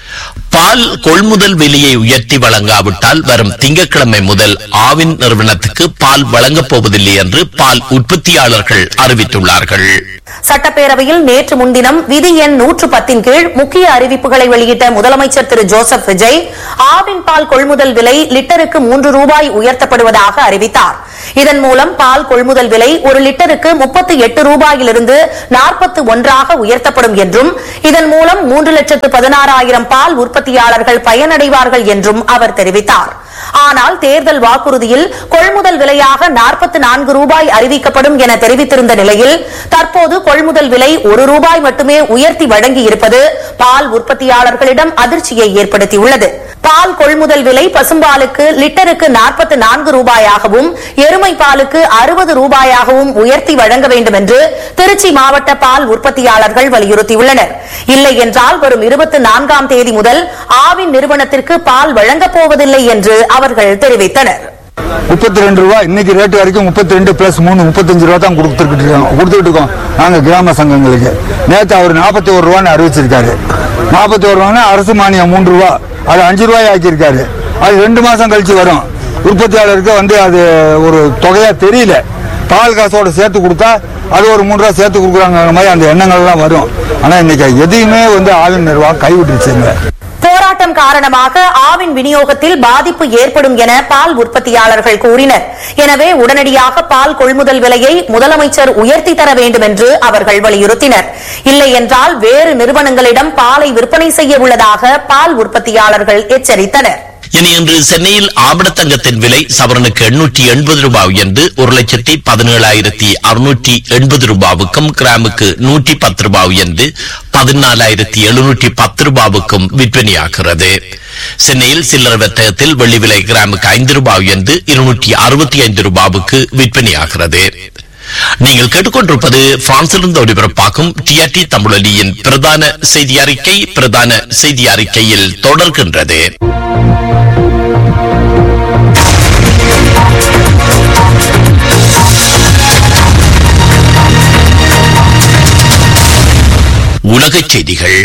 பால் கொள்முதல் விலையை உயர்த்தி வழங்காவிட்டால் வரும் திங்கட்கிழமை முதல் ஆவின் நிறுவனத்துக்கு பால் வழங்கப் போவதில்லை என்று பால் உற்பத்தியாளர்கள் அறிவித்துள்ளார்கள் சட்டப்பேரவையில் நேற்று முன்தினம் விதி எண் நூற்று பத்தின் கீழ் முக்கிய அறிவிப்புகளை வெளியிட்ட முதலமைச்சர் திரு ஜோசப் விஜய் ஆவின் பால் கொள்முதல் விலை லிட்டருக்கு மூன்று ரூபாய் உயர்த்தப்படுவதாக அறிவித்தார் இதன் மூலம் பால் கொள்முதல் விலை ஒரு லிட்டருக்கு முப்பத்தி எட்டு ரூபாயிலிருந்து நாற்பத்தி ஒன்றாக உயர்த்தப்படும் என்றும் இதன் மூலம் மூன்று லட்சத்து பதினாறாயிரம் பால் உற்பத்தியாளர்கள் பயனடைவார்கள் என்றும் அவர் தெரிவித்தார் ஆனால் தேர்தல் வாக்குறுதியில் கொள்முதல் விலையாக நாற்பத்தி நான்கு ரூபாய் அறிவிக்கப்படும் என தெரிவித்திருந்த நிலையில் தற்போது கொள்முதல் விலை ஒரு ரூபாய் மட்டுமே உயர்த்தி வழங்கியிருப்பது பால் உற்பத்தியாளர்களிடம் அதிர்ச்சியை ஏற்படுத்தியுள்ளது பால் கொள்முதல் விலை பசும்பாலுக்கு லிட்டருக்கு நாற்பத்தி நான்கு ரூபாயாகவும் எருமை பாலுக்கு அறுபது ரூபாயாகவும் உயர்த்தி வழங்க வேண்டும் என்று திருச்சி மாவட்ட பால் உற்பத்தியாளர்கள் வலியுறுத்தியுள்ளனர் இல்லை என்றால் வரும் இருபத்தி நான்காம் தேதி முதல் ஆவின் நிறுவனத்திற்கு பால் வழங்கப் போவதில்லை என்று அவர்கள் தெரிவித்தனர் முப்பத்தி ரெண்டு ரூபா இன்னைக்கு ரேட் வரைக்கும் முப்பத்தி ரெண்டு பிளஸ் மூணு முப்பத்தஞ்சு ரூபா தான் கொடுத்துட்டு இருக்கோம் கொடுத்துட்டு இருக்கோம் நாங்க கிராம சங்கங்களுக்கு நேற்று அவர் நாற்பத்தி ஒரு ரூபான்னு அறிவிச்சிருக்காரு நாற்பத்தி ஒரு ரூபான்னா அரசு மானியம் மூன்று ரூபா அது அஞ்சு ரூபாய் ஆக்கியிருக்காரு அது ரெண்டு மாசம் கழிச்சு வரும் உற்பத்தியாளருக்கு வந்து அது ஒரு தொகையா தெரியல பால் காசோட சேர்த்து கொடுத்தா அது ஒரு மூணு ரூபா சேர்த்து கொடுக்குறாங்க மாதிரி அந்த எண்ணங்கள் எல்லாம் வரும் ஆனா இன்னைக்கு எதையுமே வந்து ஆவின் நிர்வாகம் கைவிட்டுருச்சுங்க போராட்டம் காரணமாக ஆவின் விநியோகத்தில் பாதிப்பு ஏற்படும் என பால் உற்பத்தியாளர்கள் கூறினர் எனவே உடனடியாக பால் கொள்முதல் விலையை முதலமைச்சர் உயர்த்தி தர வேண்டும் என்று அவர்கள் வலியுறுத்தினர் இல்லை என்றால் வேறு நிறுவனங்களிடம் பாலை விற்பனை செய்ய உள்ளதாக பால் உற்பத்தியாளர்கள் எச்சரித்தனர் இனி இன்று சென்னையில் ஆபணத்தங்கத்தின் விலை சவரனுக்கு எண்ணூற்றி எண்பது ரூபாய் உயர்ந்து ஒரு லட்சத்தி பதினேழாயிரத்தி அறுநூற்றி எண்பது ரூபாவுக்கும் கிராமுக்கு நூற்றி பத்து ரூபாய் உயர்ந்து பதினாலாயிரத்தி எழுநூற்றி பத்து ரூபாவுக்கும் விற்பனையாகிறது சென்னையில் சில்லறை வர்த்தகத்தில் வெள்ளி விலை கிராமுக்கு ஐந்து ரூபாய் உயர்ந்து இருநூற்றி அறுபத்தி ஐந்து ரூபாவுக்கு விற்பனையாகிறது நீங்கள் கேட்டுக்கொண்டிருப்பது பிரான்சிலிருந்து ஒளிபரப்பாகும் டிஆர்டி தமிழொலியின் பிரதான செய்தி அறிக்கை பிரதான செய்தி அறிக்கையில் தொடர்கின்றது உலகச் செய்திகள்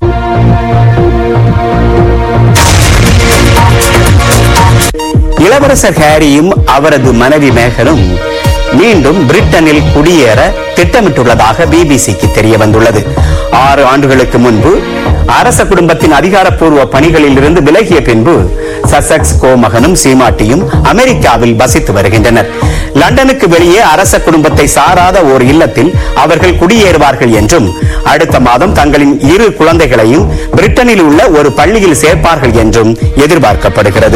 இளவரசர் ஹாரியும் அவரது மனைவி மேகனும் மீண்டும் பிரிட்டனில் குடியேற திட்டமிட்டுள்ளதாக பிபிசிக்கு தெரிய வந்துள்ளது ஆறு ஆண்டுகளுக்கு முன்பு அரச குடும்பத்தின் அதிகாரப்பூர்வ பணிகளில் இருந்து விலகிய பின்பு சசக்ஸ் கோமகனும் சீமாட்டியும் அமெரிக்காவில் வசித்து வருகின்றனர் லண்டனுக்கு வெளியே அரச குடும்பத்தை சாராத ஓர் இல்லத்தில் அவர்கள் குடியேறுவார்கள் என்றும் அடுத்த மாதம் தங்களின் இரு குழந்தைகளையும் பிரிட்டனில் உள்ள ஒரு பள்ளியில் சேர்ப்பார்கள் என்றும் எதிர்பார்க்கப்படுகிறது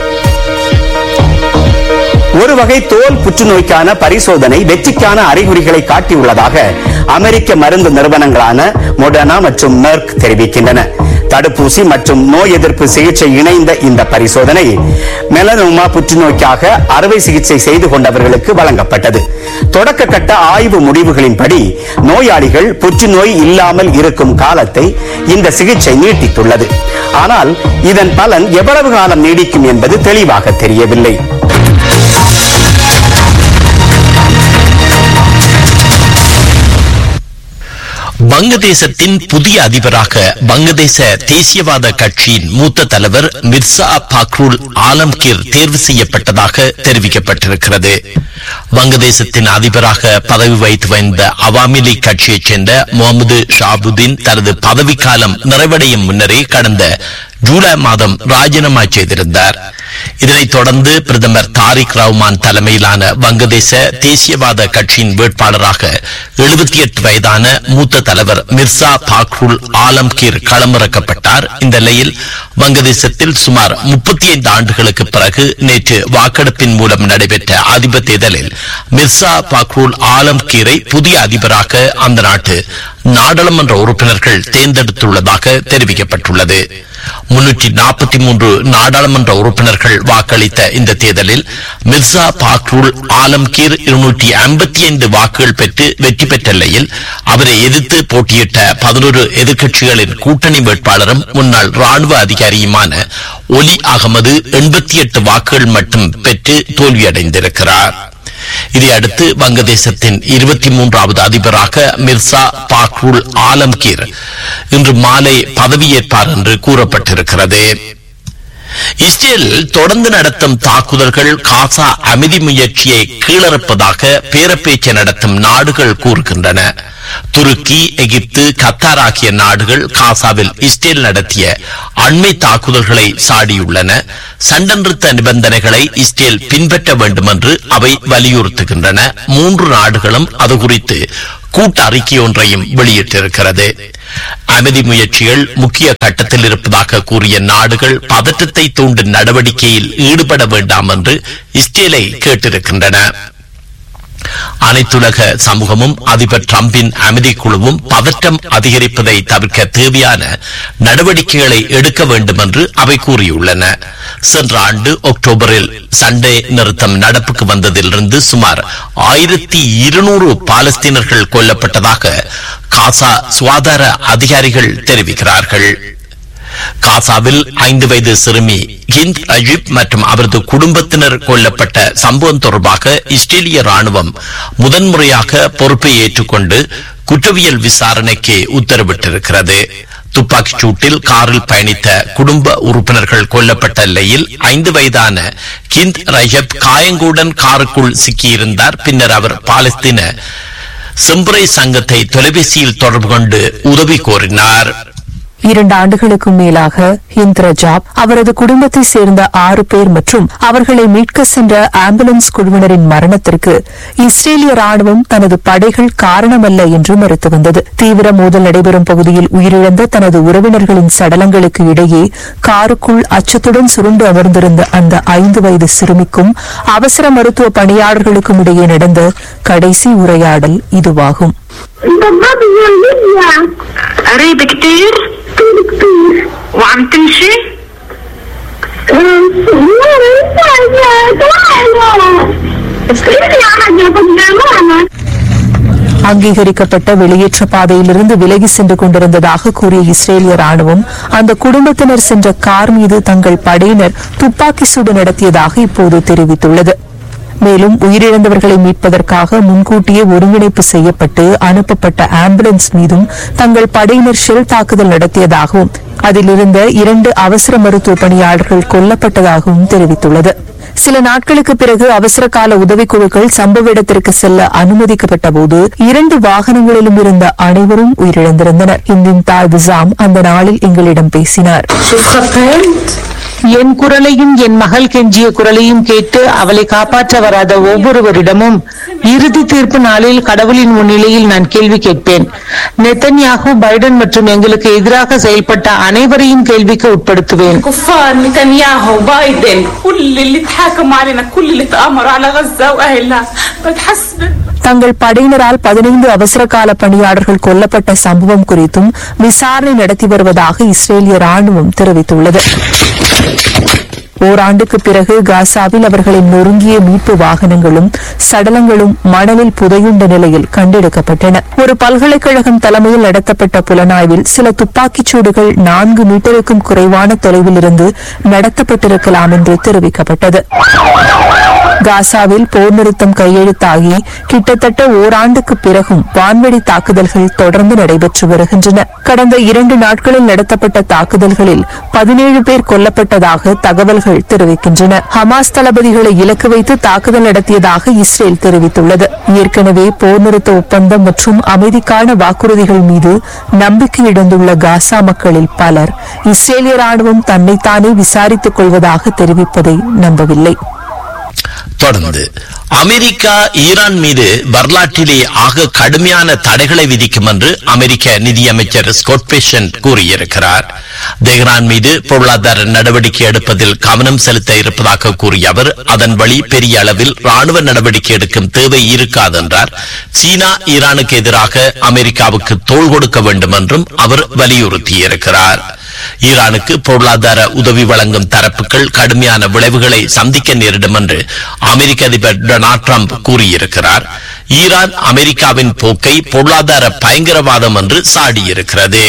ஒரு வகை தோல் புற்றுநோய்க்கான பரிசோதனை வெற்றிக்கான அறிகுறிகளை காட்டியுள்ளதாக அமெரிக்க மருந்து நிறுவனங்களான மொடர்னா மற்றும் மெர்க் தெரிவிக்கின்றன தடுப்பூசி மற்றும் நோய் எதிர்ப்பு சிகிச்சை இணைந்த இந்த பரிசோதனை மெலனோமா புற்றுநோய்க்காக அறுவை சிகிச்சை செய்து கொண்டவர்களுக்கு வழங்கப்பட்டது தொடக்க கட்ட ஆய்வு முடிவுகளின்படி நோயாளிகள் புற்றுநோய் இல்லாமல் இருக்கும் காலத்தை இந்த சிகிச்சை நீட்டித்துள்ளது ஆனால் இதன் பலன் எவ்வளவு காலம் நீடிக்கும் என்பது தெளிவாக தெரியவில்லை வங்கதேசத்தின் புதிய அதிபராக வங்கதேச தேசியவாத கட்சியின் மூத்த தலைவர் மிர்சா பாக்ரூல் ஆலம்கீர் தேர்வு செய்யப்பட்டதாக தெரிவிக்கப்பட்டிருக்கிறது வங்கதேசத்தின் அதிபராக பதவி வைத்து வந்த அவாமி லீக் கட்சியைச் சேர்ந்த முகமது ஷாபுதீன் தனது பதவிக்காலம் நிறைவடையும் முன்னரே கடந்த ஜூலை மாதம் ராஜினாமா செய்திருந்தார் இதனைத் தொடர்ந்து பிரதமர் தாரிக் ரஹ்மான் தலைமையிலான வங்கதேச தேசியவாத கட்சியின் வேட்பாளராக எழுபத்தி எட்டு வயதான மூத்த தலைவர் மிர்சா பாக்ருல் ஆலம்கீர் களமிறக்கப்பட்டார் இந்த நிலையில் வங்கதேசத்தில் சுமார் முப்பத்தி ஐந்து ஆண்டுகளுக்கு பிறகு நேற்று வாக்கெடுப்பின் மூலம் நடைபெற்ற அதிபர் தேர்தலில் மிர்சா பாக்ருல் ஆலம்கீரை புதிய அதிபராக அந்த நாட்டு நாடாளுமன்ற உறுப்பினர்கள் தேர்ந்தெடுத்துள்ளதாக தெரிவிக்கப்பட்டுள்ளது முன்னூற்றி நாற்பத்தி மூன்று நாடாளுமன்ற உறுப்பினர்கள் வாக்களித்த இந்த தேர்தலில் மிர்சா பாக்ருல் ஆலம்கீர் இருநூற்றி ஐம்பத்தி ஐந்து வாக்குகள் பெற்று வெற்றி பெற்ற நிலையில் அவரை எதிர்த்து போட்டியிட்ட பதினோரு எதிர்க்கட்சிகளின் கூட்டணி வேட்பாளரும் முன்னாள் ராணுவ அதிகாரியுமான ஒலி அகமது எண்பத்தி எட்டு வாக்குகள் மட்டும் பெற்று தோல்வியடைந்திருக்கிறார் இதையடுத்து வங்கதேசத்தின் இருபத்தி மூன்றாவது அதிபராக மிர்சா பாக்ருல் ஆலம்கீர் இன்று மாலை பதவியேற்பார் என்று கூறப்பட்டிருக்கிறது இஸ்ரேல் தொடர்ந்து நடத்தும் தாக்குதல்கள் காசா அமைதி முயற்சியை கீழறுப்பதாக பேரப்பேச்சு நடத்தும் நாடுகள் கூறுகின்றன துருக்கி எகிப்து கத்தார் ஆகிய நாடுகள் காசாவில் இஸ்ரேல் நடத்திய அண்மை தாக்குதல்களை சாடியுள்ளன சண்டை நிறுத்த நிபந்தனைகளை இஸ்ரேல் பின்பற்ற வேண்டும் என்று அவை வலியுறுத்துகின்றன மூன்று நாடுகளும் அது குறித்து கூட்டு அறிக்கை ஒன்றையும் வெளியிட்டிருக்கிறது அமைதி முயற்சிகள் முக்கிய கட்டத்தில் இருப்பதாக கூறிய நாடுகள் பதற்றத்தை தூண்டும் நடவடிக்கையில் ஈடுபட வேண்டாம் என்று இஸ்ரேலை கேட்டிருக்கின்றன அனைத்துலக சமூகமும் அதிபர் டிரம்பின் அமைதி குழுவும் பதற்றம் அதிகரிப்பதை தவிர்க்க தேவையான நடவடிக்கைகளை எடுக்க வேண்டும் என்று அவை கூறியுள்ளன சென்ற ஆண்டு அக்டோபரில் சண்டே நிறுத்தம் நடப்புக்கு வந்ததிலிருந்து சுமார் ஆயிரத்தி இருநூறு பாலஸ்தீனர்கள் கொல்லப்பட்டதாக காசா சுகாதார அதிகாரிகள் தெரிவிக்கிறார்கள் காசாவில் ஐந்து வயது சிறுமி ஹிந்த் அஜிப் மற்றும் அவரது குடும்பத்தினர் கொல்லப்பட்ட சம்பவம் தொடர்பாக இஸ்ரேலிய ராணுவம் முதன்முறையாக பொறுப்பை ஏற்றுக்கொண்டு குற்றவியல் விசாரணைக்கு உத்தரவிட்டிருக்கிறது துப்பாக்கிச் சூட்டில் காரில் பயணித்த குடும்ப உறுப்பினர்கள் கொல்லப்பட்ட நிலையில் ஐந்து வயதான ஹிந்த் ரஜப் காயங்களுடன் காருக்குள் சிக்கியிருந்தார் பின்னர் அவர் பாலஸ்தீன செம்புரை சங்கத்தை தொலைபேசியில் தொடர்பு கொண்டு உதவி கோரினார் இரண்டு ஆண்டுகளுக்கும் மேலாக ஹிந்த் ரஜாப் அவரது குடும்பத்தை சேர்ந்த ஆறு பேர் மற்றும் அவர்களை மீட்க சென்ற ஆம்புலன்ஸ் குழுவினரின் மரணத்திற்கு இஸ்ரேலிய ராணுவம் தனது படைகள் காரணமல்ல என்று மறுத்து வந்தது தீவிர மோதல் நடைபெறும் பகுதியில் உயிரிழந்த தனது உறவினர்களின் சடலங்களுக்கு இடையே காருக்குள் அச்சத்துடன் சுருண்டு அமர்ந்திருந்த அந்த ஐந்து வயது சிறுமிக்கும் அவசர மருத்துவ பணியாளர்களுக்கும் இடையே நடந்த கடைசி உரையாடல் இதுவாகும் بابا بيقول لي قريب كتير كتير وعم تمشي அங்கீகரிக்கப்பட்ட வெளியேற்ற பாதையிலிருந்து விலகி சென்று கொண்டிருந்ததாக கூறிய இஸ்ரேலிய ராணுவம் அந்த குடும்பத்தினர் சென்ற கார் மீது தங்கள் படையினர் துப்பாக்கி சூடு நடத்தியதாக இப்போது தெரிவித்துள்ளது மேலும் உயிரிழந்தவர்களை மீட்பதற்காக முன்கூட்டியே ஒருங்கிணைப்பு செய்யப்பட்டு அனுப்பப்பட்ட ஆம்புலன்ஸ் மீதும் தங்கள் படையினர் ஷெல் தாக்குதல் நடத்தியதாகவும் அதிலிருந்த இரண்டு அவசர மருத்துவ பணியாளர்கள் கொல்லப்பட்டதாகவும் தெரிவித்துள்ளது சில நாட்களுக்கு பிறகு அவசர கால உதவிக்குழுக்கள் சம்பவ இடத்திற்கு செல்ல அனுமதிக்கப்பட்ட போது இரண்டு வாகனங்களிலும் இருந்த அனைவரும் உயிரிழந்திருந்தனர் இந்தின் தாய் விசாம் அந்த நாளில் எங்களிடம் பேசினார் என் குரலையும் என் மகள் கெஞ்சிய குரலையும் கேட்டு அவளை காப்பாற்ற வராத ஒவ்வொருவரிடமும் இறுதி தீர்ப்பு நாளில் கடவுளின் முன்னிலையில் நான் கேள்வி கேட்பேன் நெத்தன்யாகு பைடன் மற்றும் எங்களுக்கு எதிராக செயல்பட்ட அனைவரையும் கேள்விக்கு உட்படுத்துவேன் كفار نتنياهو بايدن كل اللي اتحاكموا علينا كل اللي تآمروا على غزة وأهلها بتحسب தங்கள் படையினரால் பதினைந்து அவசர கால பணியாளர்கள் கொல்லப்பட்ட சம்பவம் குறித்தும் விசாரணை நடத்தி வருவதாக இஸ்ரேலிய ராணுவம் தெரிவித்துள்ளது ஓராண்டுக்கு பிறகு காசாவில் அவர்களின் நொறுங்கிய மீட்பு வாகனங்களும் சடலங்களும் மணலில் புதையுண்ட நிலையில் கண்டெடுக்கப்பட்டன ஒரு பல்கலைக்கழகம் தலைமையில் நடத்தப்பட்ட புலனாய்வில் சில துப்பாக்கிச் சூடுகள் நான்கு மீட்டருக்கும் குறைவான தொலைவில் இருந்து நடத்தப்பட்டிருக்கலாம் என்று தெரிவிக்கப்பட்டது காசாவில் போர் நிறுத்தம் கையெழுத்தாகி கிட்டத்தட்ட ஓராண்டுக்கு பிறகும் வான்வெடி தாக்குதல்கள் தொடர்ந்து நடைபெற்று வருகின்றன கடந்த இரண்டு நாட்களில் நடத்தப்பட்ட தாக்குதல்களில் பதினேழு பேர் கொல்லப்பட்டதாக தகவல்கள் தெரிவிக்கின்றன ஹமாஸ் தளபதிகளை இலக்கு வைத்து தாக்குதல் நடத்தியதாக இஸ்ரேல் தெரிவித்துள்ளது ஏற்கனவே போர் நிறுத்த ஒப்பந்தம் மற்றும் அமைதிக்கான வாக்குறுதிகள் மீது நம்பிக்கை இழந்துள்ள காசா மக்களில் பலர் இஸ்ரேலிய ராணுவம் தன்னைத்தானே விசாரித்துக் கொள்வதாக தெரிவிப்பதை நம்பவில்லை தொடர்ந்து அமெரிக்கா ஈரான் மீது வரலாற்றிலே ஆக கடுமையான தடைகளை விதிக்கும் என்று அமெரிக்க நிதியமைச்சர் ஸ்காட் பேஷன் கூறியிருக்கிறார் தெஹ்ரான் மீது பொருளாதார நடவடிக்கை எடுப்பதில் கவனம் செலுத்த இருப்பதாக கூறிய அவர் அதன் வழி பெரிய அளவில் ராணுவ நடவடிக்கை எடுக்கும் தேவை இருக்காது என்றார் சீனா ஈரானுக்கு எதிராக அமெரிக்காவுக்கு தோள் கொடுக்க வேண்டும் என்றும் அவர் வலியுறுத்தியிருக்கிறார் ஈரானுக்கு பொருளாதார உதவி வழங்கும் தரப்புகள் கடுமையான விளைவுகளை சந்திக்க நேரிடும் என்று அமெரிக்க அதிபர் டொனால்ட் ட்ரம்ப் கூறியிருக்கிறார் ஈரான் அமெரிக்காவின் போக்கை பொருளாதார பயங்கரவாதம் என்று சாடியிருக்கிறது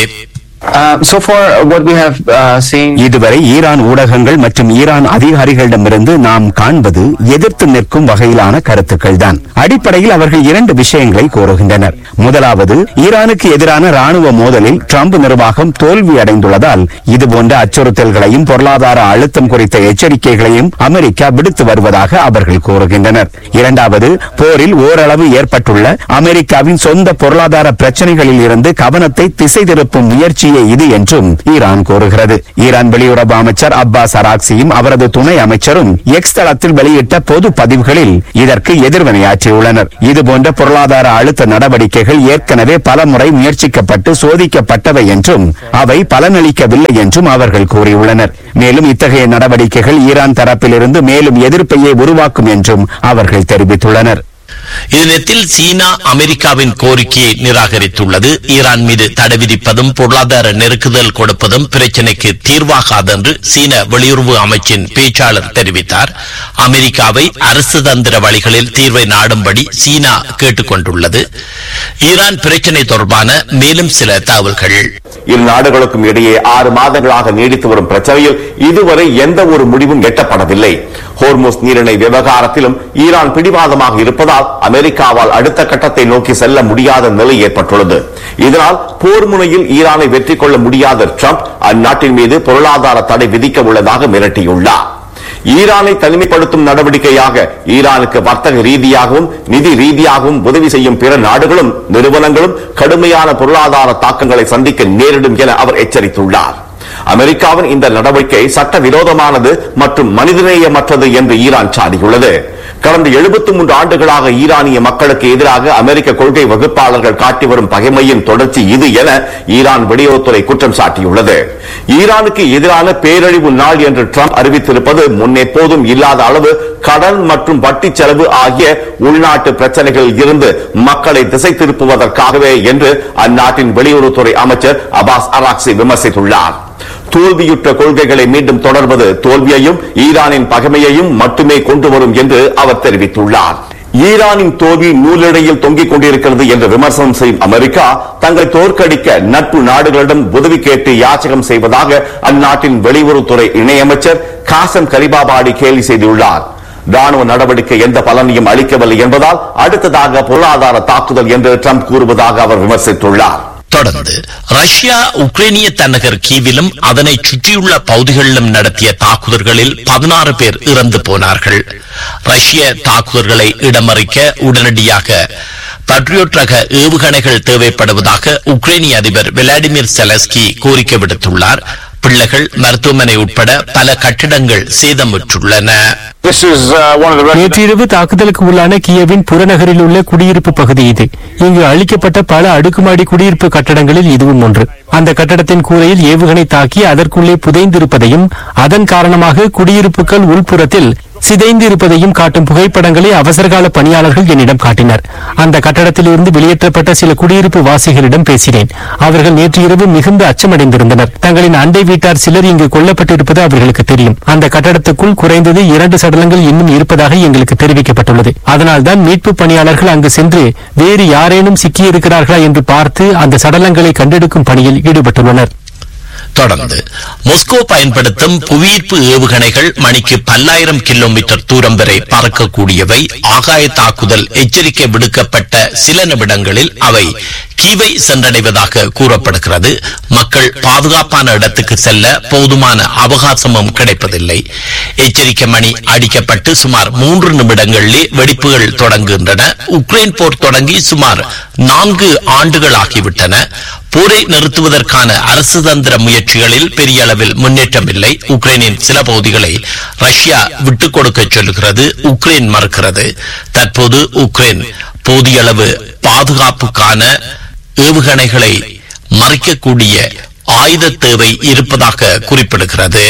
இதுவரை ஈரான் ஊடகங்கள் மற்றும் ஈரான் அதிகாரிகளிடமிருந்து நாம் காண்பது எதிர்த்து நிற்கும் வகையிலான கருத்துக்கள் தான் அடிப்படையில் அவர்கள் இரண்டு விஷயங்களை கோருகின்றனர் முதலாவது ஈரானுக்கு எதிரான ராணுவ மோதலில் ட்ரம்ப் நிர்வாகம் தோல்வி அடைந்துள்ளதால் இதுபோன்ற அச்சுறுத்தல்களையும் பொருளாதார அழுத்தம் குறித்த எச்சரிக்கைகளையும் அமெரிக்கா விடுத்து வருவதாக அவர்கள் கூறுகின்றனர் இரண்டாவது போரில் ஓரளவு ஏற்பட்டுள்ள அமெரிக்காவின் சொந்த பொருளாதார பிரச்சனைகளில் இருந்து கவனத்தை திசை திருப்பும் முயற்சியே இது என்றும் ஈரான் கூறுகிறது ஈரான் வெளியுறவு அமைச்சர் அப்பாஸ் அராக்சியும் அவரது துணை அமைச்சரும் எக்ஸ் தளத்தில் வெளியிட்ட பொது பதிவுகளில் இதற்கு எதிர்வினையாற்றியுள்ளனர் இதுபோன்ற பொருளாதார அழுத்த நடவடிக்கைகள் ஏற்கனவே பல முறை முயற்சிக்கப்பட்டு சோதிக்கப்பட்டவை என்றும் அவை பலனளிக்கவில்லை என்றும் அவர்கள் கூறியுள்ளனர் மேலும் இத்தகைய நடவடிக்கைகள் ஈரான் தரப்பிலிருந்து மேலும் எதிர்ப்பையே உருவாக்கும் என்றும் அவர்கள் தெரிவித்துள்ளனர் இதனத்தில் சீனா அமெரிக்காவின் கோரிக்கையை நிராகரித்துள்ளது ஈரான் மீது தடை விதிப்பதும் பொருளாதார நெருக்குதல் கொடுப்பதும் பிரச்சினைக்கு தீர்வாகாது என்று சீன வெளியுறவு அமைச்சின் பேச்சாளர் தெரிவித்தார் அமெரிக்காவை அரசு தந்திர வழிகளில் தீர்வை நாடும்படி சீனா கேட்டுக் கொண்டுள்ளது ஈரான் பிரச்சினை தொடர்பான மேலும் சில தகவல்கள் இரு நாடுகளுக்கும் இடையே ஆறு மாதங்களாக நீடித்து வரும் பிரச்சனையில் இதுவரை எந்த ஒரு முடிவும் எட்டப்படவில்லை ஹோர்முஸ் நீரிணை விவகாரத்திலும் ஈரான் பிடிவாதமாக இருப்பதால் அமெரிக்காவால் அடுத்த கட்டத்தை நோக்கி செல்ல முடியாத நிலை ஏற்பட்டுள்ளது இதனால் போர் முனையில் ஈரானை வெற்றி கொள்ள முடியாத ட்ரம்ப் அந்நாட்டின் மீது பொருளாதார தடை விதிக்க உள்ளதாக மிரட்டியுள்ளார் ஈரானை தனிமைப்படுத்தும் நடவடிக்கையாக ஈரானுக்கு வர்த்தக ரீதியாகவும் நிதி ரீதியாகவும் உதவி செய்யும் பிற நாடுகளும் நிறுவனங்களும் கடுமையான பொருளாதார தாக்கங்களை சந்திக்க நேரிடும் என அவர் எச்சரித்துள்ளார் அமெரிக்காவின் இந்த நடவடிக்கை சட்டவிரோதமானது மற்றும் மனிதநேயமற்றது என்று ஈரான் சாடியுள்ளது கடந்த 73 மூன்று ஆண்டுகளாக ஈரானிய மக்களுக்கு எதிராக அமெரிக்க கொள்கை வகுப்பாளர்கள் காட்டி வரும் பகைமையின் தொடர்ச்சி இது என ஈரான் வெளியுறவுத்துறை குற்றம் சாட்டியுள்ளது ஈரானுக்கு எதிரான பேரழிவு நாள் என்று ட்ரம்ப் அறிவித்திருப்பது முன்னெப்போதும் இல்லாத அளவு கடன் மற்றும் வட்டி செலவு ஆகிய உள்நாட்டு பிரச்சனைகளில் இருந்து மக்களை திசை திருப்புவதற்காகவே என்று அந்நாட்டின் வெளியுறவுத்துறை அமைச்சர் அபாஸ் அராக்சி விமர்சித்துள்ளார் தோல்வியுற்ற கொள்கைகளை மீண்டும் தொடர்வது தோல்வியையும் ஈரானின் பகைமையையும் மட்டுமே கொண்டு வரும் என்று அவர் தெரிவித்துள்ளார் ஈரானின் தோல்வி நூலிழையில் தொங்கிக் கொண்டிருக்கிறது என்று விமர்சனம் செய்யும் அமெரிக்கா தங்களை தோற்கடிக்க நட்பு நாடுகளிடம் உதவி கேட்டு யாச்சகம் செய்வதாக அந்நாட்டின் வெளியுறவுத்துறை இணையமைச்சர் காசம் கரிபாபாடி கேலி செய்துள்ளார் ராணுவ நடவடிக்கை எந்த பலனையும் அளிக்கவில்லை என்பதால் அடுத்ததாக பொருளாதார தாக்குதல் என்று ட்ரம்ப் கூறுவதாக அவர் விமர்சித்துள்ளார் தொடர்ந்து ரஷ்யா உக்ரைனிய தலைநகர் கீவிலும் அதனை சுற்றியுள்ள பகுதிகளிலும் நடத்திய தாக்குதல்களில் பதினாறு பேர் இறந்து போனார்கள் ரஷ்ய தாக்குதல்களை இடமறிக்க உடனடியாக பட்ரியோட் ரக ஏவுகணைகள் தேவைப்படுவதாக உக்ரைனிய அதிபர் விளாடிமிர் செலஸ்கி கோரிக்கை விடுத்துள்ளார் பிள்ளைகள் மருத்துவமனை உட்பட பல கட்டிடங்கள் சேதமுற்றுள்ளன நேற்றிரவு தாக்குதலுக்கு உள்ளான கியவின் புறநகரில் உள்ள குடியிருப்பு பகுதி இது இங்கு அழிக்கப்பட்ட பல அடுக்குமாடி குடியிருப்பு கட்டடங்களில் இதுவும் ஒன்று அந்த கட்டடத்தின் கூரையில் ஏவுகணை தாக்கி அதற்குள்ளே புதைந்திருப்பதையும் அதன் காரணமாக குடியிருப்புகள் உள்புறத்தில் சிதைந்து இருப்பதையும் காட்டும் புகைப்படங்களை அவசரகால பணியாளர்கள் என்னிடம் காட்டினர் அந்த கட்டடத்தில் இருந்து வெளியேற்றப்பட்ட சில குடியிருப்பு வாசிகளிடம் பேசினேன் அவர்கள் நேற்று இரவு மிகுந்த அச்சமடைந்திருந்தனர் தங்களின் அண்டை வீட்டார் சிலர் இங்கு கொல்லப்பட்டிருப்பது அவர்களுக்கு தெரியும் அந்த கட்டடத்துக்குள் குறைந்தது இரண்டு சடலங்கள் இன்னும் இருப்பதாக எங்களுக்கு தெரிவிக்கப்பட்டுள்ளது அதனால்தான் மீட்பு பணியாளர்கள் அங்கு சென்று வேறு யாரேனும் சிக்கியிருக்கிறார்களா என்று பார்த்து அந்த சடலங்களை கண்டெடுக்கும் பணியில் ஈடுபட்டுள்ளனர் தொடர்ந்து மொஸ்கோ பயன்படுத்தும் புவியீர்ப்பு ஏவுகணைகள் மணிக்கு பல்லாயிரம் கிலோமீட்டர் தூரம் வரை பறக்கக்கூடியவை ஆகாய தாக்குதல் எச்சரிக்கை விடுக்கப்பட்ட சில நிமிடங்களில் அவை கீவை சென்றடைவதாக கூறப்படுகிறது மக்கள் பாதுகாப்பான இடத்துக்கு செல்ல போதுமான அவகாசமும் கிடைப்பதில்லை எச்சரிக்கை மணி அடிக்கப்பட்டு சுமார் மூன்று நிமிடங்களிலே வெடிப்புகள் தொடங்குகின்றன உக்ரைன் போர் தொடங்கி சுமார் நான்கு ஆண்டுகள் ஆகிவிட்டன போரை நிறுத்துவதற்கான அரசு தந்திர முயற்சிகளில் பெரிய அளவில் முன்னேற்றம் இல்லை உக்ரைனின் சில பகுதிகளை ரஷ்யா விட்டுக் கொடுக்க சொல்லுகிறது உக்ரைன் மறுக்கிறது தற்போது உக்ரைன் போதிய அளவு பாதுகாப்புக்கான ஏவுகணைகளை மறைக்கக்கூடிய ஆயுத தேவை இருப்பதாக குறிப்பிடுகிறது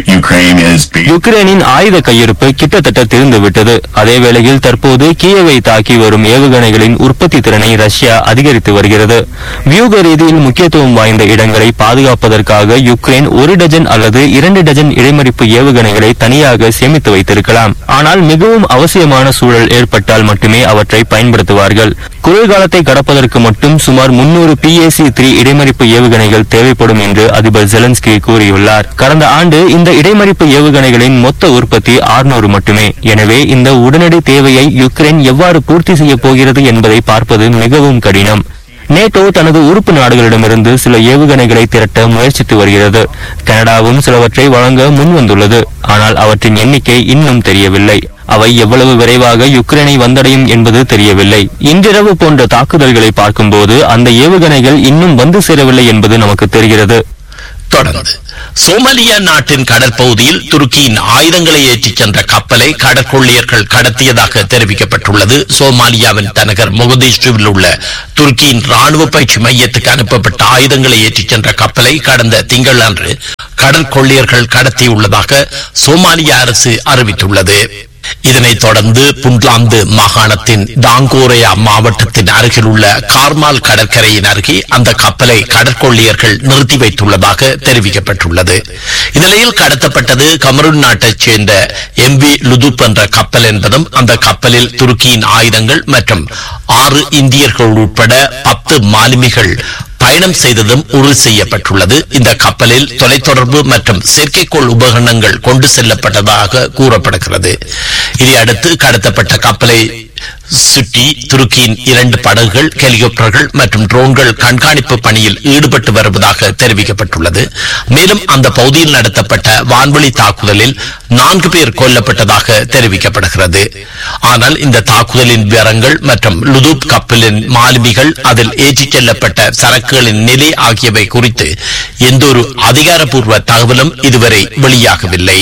யுக்ரைனின் ஆயுத கையிருப்பு கிட்டத்தட்ட தீர்ந்து விட்டது அதே வேளையில் தற்போது கியவை தாக்கி வரும் ஏவுகணைகளின் உற்பத்தி திறனை ரஷ்யா அதிகரித்து வருகிறது வியூக ரீதியில் முக்கியத்துவம் வாய்ந்த இடங்களை பாதுகாப்பதற்காக யுக்ரைன் ஒரு டஜன் அல்லது இரண்டு டஜன் இடைமறிப்பு ஏவுகணைகளை தனியாக சேமித்து வைத்திருக்கலாம் ஆனால் மிகவும் அவசியமான சூழல் ஏற்பட்டால் மட்டுமே அவற்றை பயன்படுத்துவார்கள் குளிர்காலத்தை கடப்பதற்கு மட்டும் சுமார் முன்னூறு பிஏசி த்ரீ இடைமறிப்பு ஏவுகணைகள் தேவைப்படும் என்று அதிபர் ஜெலன்ஸ்கி கூறியுள்ளார் கடந்த ஆண்டு இந்த இடைமறிப்பு ஏவுகணைகளின் மொத்த உற்பத்தி 600 மட்டுமே எனவே இந்த உடனடி தேவையை யுக்ரைன் எவ்வாறு பூர்த்தி செய்யப் போகிறது என்பதை பார்ப்பது மிகவும் கடினம் நேட்டோ தனது உறுப்பு நாடுகளிடமிருந்து சில ஏவுகணைகளை திரட்ட முயற்சித்து வருகிறது கனடாவும் சிலவற்றை வழங்க முன்வந்துள்ளது ஆனால் அவற்றின் எண்ணிக்கை இன்னும் தெரியவில்லை அவை எவ்வளவு விரைவாக யுக்ரைனை வந்தடையும் என்பது தெரியவில்லை இன்றிரவு போன்ற தாக்குதல்களை பார்க்கும்போது அந்த ஏவுகணைகள் இன்னும் வந்து சேரவில்லை என்பது நமக்கு தெரிகிறது தொடர்ந்து சோமாலியா நாட்டின் கடற்பகுதியில் துருக்கியின் ஆயுதங்களை ஏற்றிச் சென்ற கப்பலை கடற்கொள்ளையர்கள் கடத்தியதாக தெரிவிக்கப்பட்டுள்ளது சோமாலியாவின் தலைநகர் மொகதீஷுவில் உள்ள துருக்கியின் ராணுவ பயிற்சி மையத்துக்கு அனுப்பப்பட்ட ஆயுதங்களை ஏற்றிச் சென்ற கப்பலை கடந்த திங்கள் அன்று கடற்கொள்ளையர்கள் கடத்தியுள்ளதாக சோமாலிய அரசு அறிவித்துள்ளது இதனைத் தொடர்ந்து புண்ட்லாந்து மாகாணத்தின் டாங்கோரையா மாவட்டத்தின் அருகில் உள்ள கார்மால் கடற்கரையின் அருகே அந்த கப்பலை கடற்கொள்ளையர்கள் நிறுத்தி வைத்துள்ளதாக தெரிவிக்கப்பட்டுள்ளது இந்நிலையில் கடத்தப்பட்டது கமருன் நாட்டைச் சேர்ந்த எம்பி லுதுப் என்ற கப்பல் என்பதும் அந்த கப்பலில் துருக்கியின் ஆயுதங்கள் மற்றும் ஆறு இந்தியர்கள் உட்பட பத்து மாலுமிகள் பயணம் செய்ததும் உறுதி செய்யப்பட்டுள்ளது இந்த கப்பலில் தொலைத்தொடர்பு மற்றும் செயற்கைக்கோள் உபகரணங்கள் கொண்டு செல்லப்பட்டதாக கூறப்படுகிறது இதையடுத்து கடத்தப்பட்ட கப்பலை சுற்றி துருக்கியின் இரண்டு படகுகள் ஹெலிகாப்டர்கள் மற்றும் ட்ரோன்கள் கண்காணிப்பு பணியில் ஈடுபட்டு வருவதாக தெரிவிக்கப்பட்டுள்ளது மேலும் அந்த பகுதியில் நடத்தப்பட்ட வான்வழி தாக்குதலில் நான்கு பேர் கொல்லப்பட்டதாக தெரிவிக்கப்படுகிறது ஆனால் இந்த தாக்குதலின் விவரங்கள் மற்றும் லுதூப் கப்பலின் மாலுமிகள் அதில் ஏற்றிச் செல்லப்பட்ட சரக்குகளின் நிலை ஆகியவை குறித்து எந்தொரு அதிகாரப்பூர்வ தகவலும் இதுவரை வெளியாகவில்லை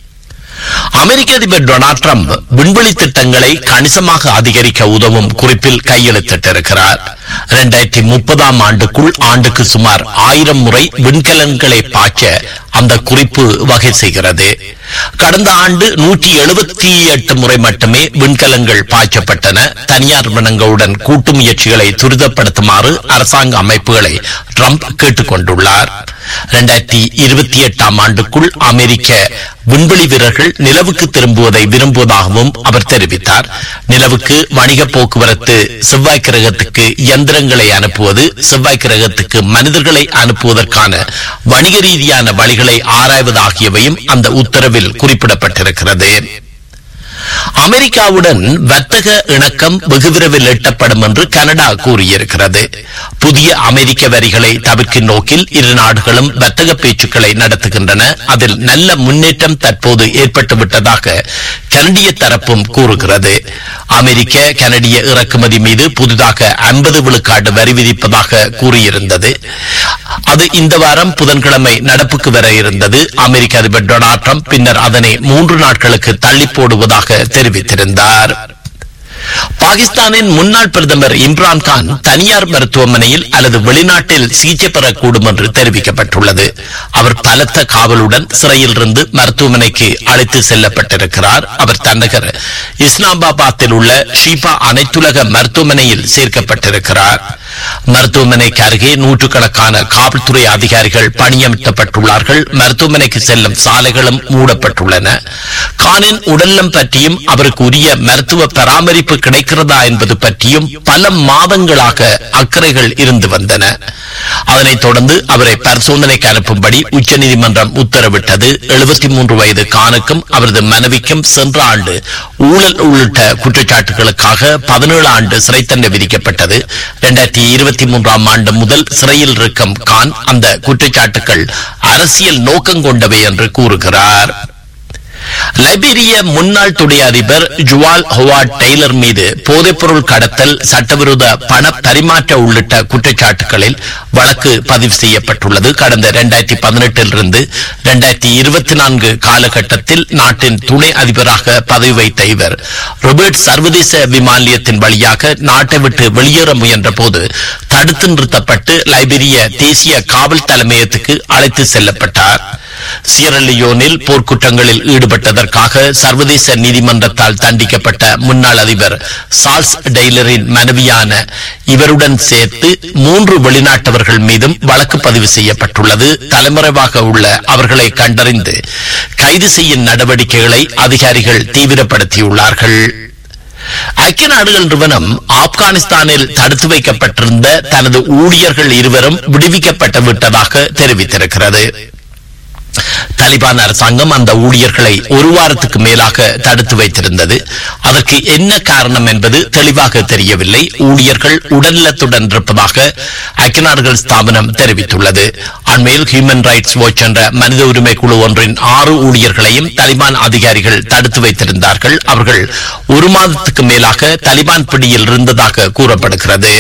அமெரிக்க அதிபர் டொனால்ட் ட்ரம்ப் விண்வெளி திட்டங்களை கணிசமாக அதிகரிக்க உதவும் குறிப்பில் கையெழுத்திட்டிருக்கிறார் இரண்டாயிரத்தி முப்பதாம் ஆண்டுக்குள் ஆண்டுக்கு சுமார் ஆயிரம் முறை விண்கலன்களை பாய்ச்ச அந்த குறிப்பு வகை செய்கிறது கடந்த ஆண்டு நூற்றி எழுபத்தி எட்டு முறை மட்டுமே விண்கலங்கள் பாய்ச்சப்பட்டன தனியார் நிறுவனங்களுடன் கூட்டு முயற்சிகளை துரிதப்படுத்துமாறு அரசாங்க அமைப்புகளை ட்ரம்ப் கேட்டுக் கொண்டுள்ளார் இரண்டாயிரத்தி இருபத்தி எட்டாம் ஆண்டுக்குள் அமெரிக்க விண்வெளி வீரர்கள் நிலவுக்கு திரும்புவதை விரும்புவதாகவும் அவர் தெரிவித்தார் நிலவுக்கு வணிக போக்குவரத்து செவ்வாய் கிரகத்துக்கு இயந்திரங்களை அனுப்புவது செவ்வாய் கிரகத்துக்கு மனிதர்களை அனுப்புவதற்கான வணிக ரீதியான வழிகளை ஆராய்வது ஆகியவையும் அந்த உத்தரவில் குறிப்பிடப்பட்டிருக்கிறது அமெரிக்காவுடன் வர்த்தக இணக்கம் வெகு விரைவில் எட்டப்படும் என்று கனடா கூறியிருக்கிறது புதிய அமெரிக்க வரிகளை தவிர்க்கும் நோக்கில் இரு நாடுகளும் வர்த்தக பேச்சுக்களை நடத்துகின்றன அதில் நல்ல முன்னேற்றம் தற்போது ஏற்பட்டுவிட்டதாக கனடிய தரப்பும் கூறுகிறது அமெரிக்க கனடிய இறக்குமதி மீது புதிதாக ஐம்பது விழுக்காடு வரி விதிப்பதாக கூறியிருந்தது அது இந்த வாரம் புதன்கிழமை நடப்புக்கு வர இருந்தது அமெரிக்க அதிபர் டொனால்ட் ட்ரம்ப் பின்னர் அதனை மூன்று நாட்களுக்கு தள்ளி போடுவதாக தெரிவித்திருந்தார் பாகிஸ்தானின் முன்னாள் பிரதமர் இம்ரான் கான் தனியார் மருத்துவமனையில் அல்லது வெளிநாட்டில் சிகிச்சை பெறக்கூடும் என்று தெரிவிக்கப்பட்டுள்ளது அவர் பலத்த காவலுடன் சிறையில் இருந்து மருத்துவமனைக்கு அழைத்து செல்லப்பட்டிருக்கிறார் அவர் தன்னகர் இஸ்லாமாபாத்தில் உள்ள ஷீபா அனைத்துலக மருத்துவமனையில் சேர்க்கப்பட்டிருக்கிறார் மருத்துவமனைக்கு அருகே நூற்றுக்கணக்கான காவல்துறை அதிகாரிகள் பணியமர்த்தப்பட்டுள்ளார்கள் மருத்துவமனைக்கு செல்லும் சாலைகளும் மூடப்பட்டுள்ளன கானின் உடல்நலம் பற்றியும் அவருக்கு உரிய மருத்துவ பராமரிப்பு கிடைக்கிறதா என்பது பற்றியும் பல மாதங்களாக அக்கறைகள் இருந்து வந்தன அதனைத் தொடர்ந்து அவரை பரிசோதனைக்கு அனுப்பும்படி உச்சநீதிமன்றம் உத்தரவிட்டது எழுபத்தி மூன்று வயது கானுக்கும் அவரது மனைவிக்கும் சென்ற ஆண்டு ஊழல் உள்ளிட்ட குற்றச்சாட்டுகளுக்காக பதினேழு ஆண்டு சிறை தண்டனை விதிக்கப்பட்டது இரண்டாயிரத்தி இருபத்தி மூன்றாம் ஆண்டு முதல் சிறையில் இருக்கும் கான் அந்த குற்றச்சாட்டுகள் அரசியல் நோக்கம் கொண்டவை என்று கூறுகிறார் லைபீரிய முன்னாள் துணை அதிபர் ஜுவால் ஹோவார்ட் டெய்லர் மீது போதைப்பொருள் கடத்தல் சட்டவிரோத பண பரிமாற்ற உள்ளிட்ட குற்றச்சாட்டுகளில் வழக்கு பதிவு செய்யப்பட்டுள்ளது கடந்த இரண்டாயிரத்தி பதினெட்டிலிருந்து இரண்டாயிரத்தி இருபத்தி நான்கு காலகட்டத்தில் நாட்டின் துணை அதிபராக பதவி வைத்த இவர் ரொபர்ட் சர்வதேச விமான நிலையத்தின் வழியாக நாட்டை விட்டு வெளியேற முயன்ற போது தடுத்து நிறுத்தப்பட்டு லைபீரிய தேசிய காவல் தலைமையகத்துக்கு அழைத்து செல்லப்பட்டார் சியரலியோனில் போர்க்குற்றங்களில் ஈடுபட்டதற்காக சர்வதேச நீதிமன்றத்தால் தண்டிக்கப்பட்ட முன்னாள் அதிபர் சார்ல்ஸ் டெய்லரின் மனைவியான இவருடன் சேர்த்து மூன்று வெளிநாட்டவர்கள் மீதும் வழக்கு பதிவு செய்யப்பட்டுள்ளது தலைமறைவாக உள்ள அவர்களை கண்டறிந்து கைது செய்யும் நடவடிக்கைகளை அதிகாரிகள் தீவிரப்படுத்தியுள்ளார்கள் ஐக்கிய நாடுகள் நிறுவனம் ஆப்கானிஸ்தானில் தடுத்து வைக்கப்பட்டிருந்த தனது ஊழியர்கள் இருவரும் விடுவிக்கப்பட்டு விட்டதாக தெரிவித்திருக்கிறது தலிபான் அரசாங்கம் அந்த ஊழியர்களை ஒரு வாரத்துக்கு மேலாக தடுத்து வைத்திருந்தது அதற்கு என்ன காரணம் என்பது தெளிவாக தெரியவில்லை ஊழியர்கள் உடல்நலத்துடன் இருப்பதாக ஐக்கிய நாடுகள் ஸ்தாபனம் தெரிவித்துள்ளது அண்மையில் ஹியூமன் ரைட்ஸ் வாட்ச் என்ற மனித உரிமை குழு ஒன்றின் ஆறு ஊழியர்களையும் தலிபான் அதிகாரிகள் தடுத்து வைத்திருந்தார்கள் அவர்கள் ஒரு மாதத்துக்கு மேலாக தலிபான் பிடியில் இருந்ததாக கூறப்படுகிறது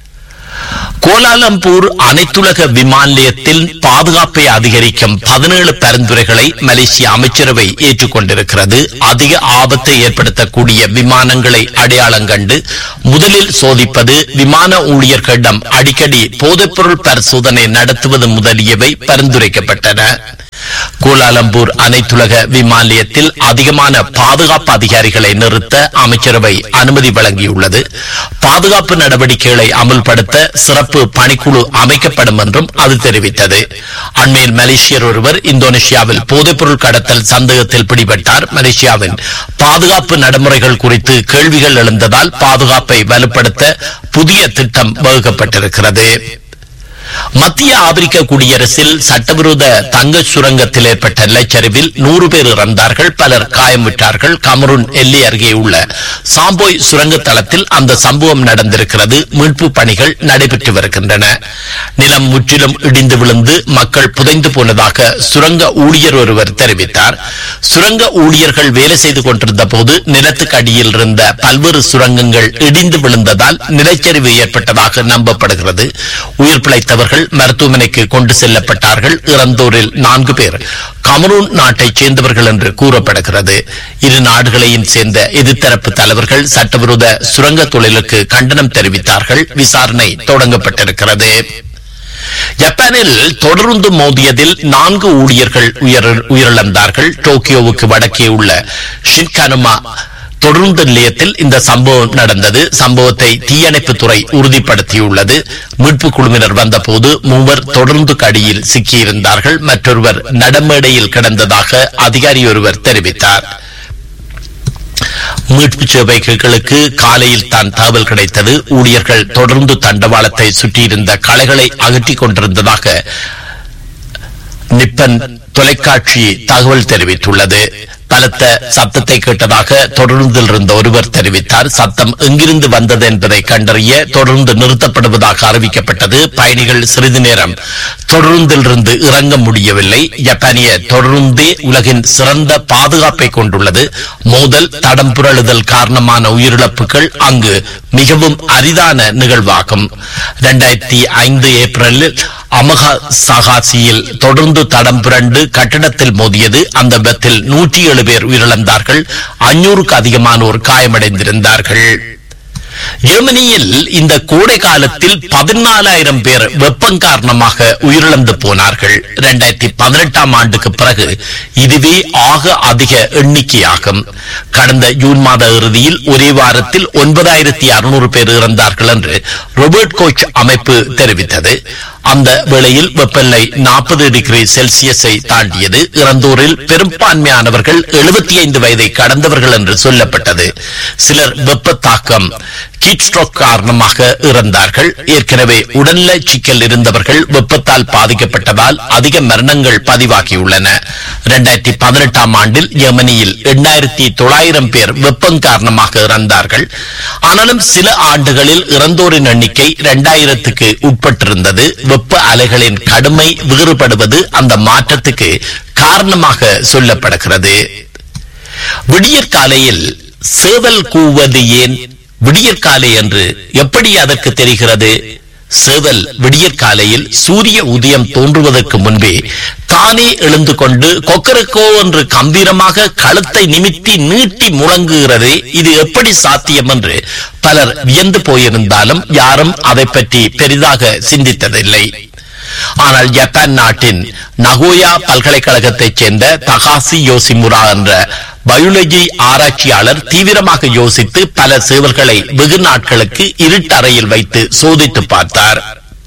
கோலாலம்பூர் அனைத்துலக விமான நிலையத்தில் பாதுகாப்பை அதிகரிக்கும் பதினேழு பரிந்துரைகளை மலேசிய அமைச்சரவை ஏற்றுக்கொண்டிருக்கிறது அதிக ஆபத்தை ஏற்படுத்தக்கூடிய விமானங்களை அடையாளம் கண்டு முதலில் சோதிப்பது விமான ஊழியர்களிடம் அடிக்கடி போதைப்பொருள் பரிசோதனை நடத்துவது முதலியவை பரிந்துரைக்கப்பட்டன கோலாலம்பூர் அனைத்துலக விமான நிலையத்தில் அதிகமான பாதுகாப்பு அதிகாரிகளை நிறுத்த அமைச்சரவை அனுமதி வழங்கியுள்ளது பாதுகாப்பு நடவடிக்கைகளை அமல்படுத்த சிறப்பு பணிக்குழு அமைக்கப்படும் என்றும் அது தெரிவித்தது அண்மையில் மலேசியர் ஒருவர் இந்தோனேஷியாவில் போதைப்பொருள் கடத்தல் சந்தேகத்தில் பிடிபட்டார் மலேசியாவின் பாதுகாப்பு நடைமுறைகள் குறித்து கேள்விகள் எழுந்ததால் பாதுகாப்பை வலுப்படுத்த புதிய திட்டம் வகுக்கப்பட்டிருக்கிறது மத்திய ஆப்பிரிக்க குடியரசில் சட்டவிரோத தங்க சுரங்கத்தில் ஏற்பட்ட நிலச்சரிவில் நூறு பேர் இறந்தார்கள் பலர் காயமுற்றார்கள் கமரூன் எல்லை அருகே உள்ள சாம்போய் சுரங்க தளத்தில் அந்த சம்பவம் நடந்திருக்கிறது மீட்பு பணிகள் நடைபெற்று வருகின்றன நிலம் முற்றிலும் இடிந்து விழுந்து மக்கள் புதைந்து போனதாக சுரங்க ஊழியர் ஒருவர் தெரிவித்தார் சுரங்க ஊழியர்கள் வேலை செய்து கொண்டிருந்த போது நிலத்துக்கு அடியில் இருந்த பல்வேறு சுரங்கங்கள் இடிந்து விழுந்ததால் நிலச்சரிவு ஏற்பட்டதாக நம்பப்படுகிறது உயிர் பிழைத்தவர்கள் மருத்துவமனைக்கு கொண்டு செல்லப்பட்டார்கள் இறந்தோரில் நான்கு பேர் கமரூன் நாட்டைச் சேர்ந்தவர்கள் என்று கூறப்படுகிறது இரு நாடுகளையும் சேர்ந்த எதிர்த்தரப்பு தலைவர்கள் சட்டவிரோத சுரங்க தொழிலுக்கு கண்டனம் தெரிவித்தார்கள் விசாரணை தொடங்கப்பட்டிருக்கிறது ஜப்பானில் தொடர்ந்து மோதியதில் நான்கு ஊழியர்கள் உயிர்- உயிரிழந்தார்கள் டோக்கியோவுக்கு வடக்கே உள்ள ஷின்கானுமா தொடர்ந்து நிலையத்தில் இந்த சம்பவம் நடந்தது சம்பவத்தை தீயணைப்புத்துறை உறுதிப்படுத்தியுள்ளது மீட்பு குழுவினர் வந்தபோது மூவர் தொடர்ந்து கடியில் சிக்கியிருந்தார்கள் மற்றொருவர் நடமேடையில் கிடந்ததாக அதிகாரி ஒருவர் தெரிவித்தார் மீட்பு சேவைகளுக்கு காலையில் தான் தகவல் கிடைத்தது ஊழியர்கள் தொடர்ந்து தண்டவாளத்தை சுற்றியிருந்த களைகளை அகற்றிக் கொண்டிருந்ததாக நிப்பன் தொலைக்காட்சி தகவல் தெரிவித்துள்ளது பலத்த சத்தத்தை கேட்டதாக தொடர்ந்தில் இருந்த ஒருவர் தெரிவித்தார் சத்தம் எங்கிருந்து வந்தது என்பதை கண்டறிய தொடர்ந்து நிறுத்தப்படுவதாக அறிவிக்கப்பட்டது பயணிகள் சிறிது நேரம் தொடர்ந்திலிருந்து இறங்க முடியவில்லை ஜப்பானிய தொடர்ந்தே உலகின் சிறந்த பாதுகாப்பை கொண்டுள்ளது மோதல் தடம் புரளுதல் காரணமான உயிரிழப்புகள் அங்கு மிகவும் அரிதான நிகழ்வாகும் இரண்டாயிரத்தி ஐந்து ஏப்ரலில் அமகா சகாசியில் தொடர்ந்து தடம் புரண்டு கட்டிடத்தில் மோதியது அந்த விபத்தில் நூற்றி ஏழு பேர் உயிரிழந்தார்கள் அஞ்சூறுக்கு அதிகமானோர் காயமடைந்திருந்தார்கள் ஜெர்மனியில் இந்த கோடை காலத்தில் பதினாலாயிரம் பேர் வெப்பம் காரணமாக உயிரிழந்து போனார்கள் இரண்டாயிரத்தி பதினெட்டாம் ஆண்டுக்கு பிறகு இதுவே ஆக அதிக எண்ணிக்கையாகும் கடந்த ஜூன் மாத இறுதியில் ஒரே வாரத்தில் ஒன்பதாயிரத்தி அறுநூறு பேர் இறந்தார்கள் என்று ரோபர்ட் கோச் அமைப்பு தெரிவித்தது அந்த வேளையில் வெப்பநிலை நாற்பது டிகிரி செல்சியஸை தாண்டியது இறந்தோரில் பெரும்பான்மையானவர்கள் எழுபத்தி ஐந்து வயதை கடந்தவர்கள் என்று சொல்லப்பட்டது சிலர் வெப்ப தாக்கம் ஹீட் ஸ்ட்ரோக் காரணமாக இறந்தார்கள் ஏற்கனவே உடல்நல சிக்கல் இருந்தவர்கள் வெப்பத்தால் பாதிக்கப்பட்டதால் அதிக மரணங்கள் பதிவாகியுள்ளன இரண்டாயிரத்தி பதினெட்டாம் ஆண்டில் ஜெர்மனியில் எண்ணாயிரத்தி தொள்ளாயிரம் பேர் வெப்பம் காரணமாக இறந்தார்கள் ஆனாலும் சில ஆண்டுகளில் இறந்தோரின் எண்ணிக்கை இரண்டாயிரத்துக்கு உட்பட்டிருந்தது வெப்ப அலைகளின் கடுமை வேறுபடுவது அந்த மாற்றத்துக்கு காரணமாக சொல்லப்படுகிறது விடியற் காலையில் சேவல் கூவது ஏன் விடியற் காலை என்று எப்படி அதற்கு தெரிகிறது சேவல் விடியற் காலையில் சூரிய உதயம் தோன்றுவதற்கு முன்பே தானே எழுந்து கொண்டு கொக்கரக்கோ என்று கம்பீரமாக கழுத்தை நிமித்தி நீட்டி முழங்குகிறது இது எப்படி சாத்தியம் என்று பலர் வியந்து போயிருந்தாலும் யாரும் அதை பற்றி பெரிதாக சிந்தித்ததில்லை ஆனால் ஜப்பான் நாட்டின் நகோயா பல்கலைக்கழகத்தைச் சேர்ந்த தகாசி யோசிமுரா என்ற பயாலஜி ஆராய்ச்சியாளர் தீவிரமாக யோசித்து பல சேவல்களை வெகு நாட்களுக்கு இருட்டறையில் வைத்து சோதித்து பார்த்தார்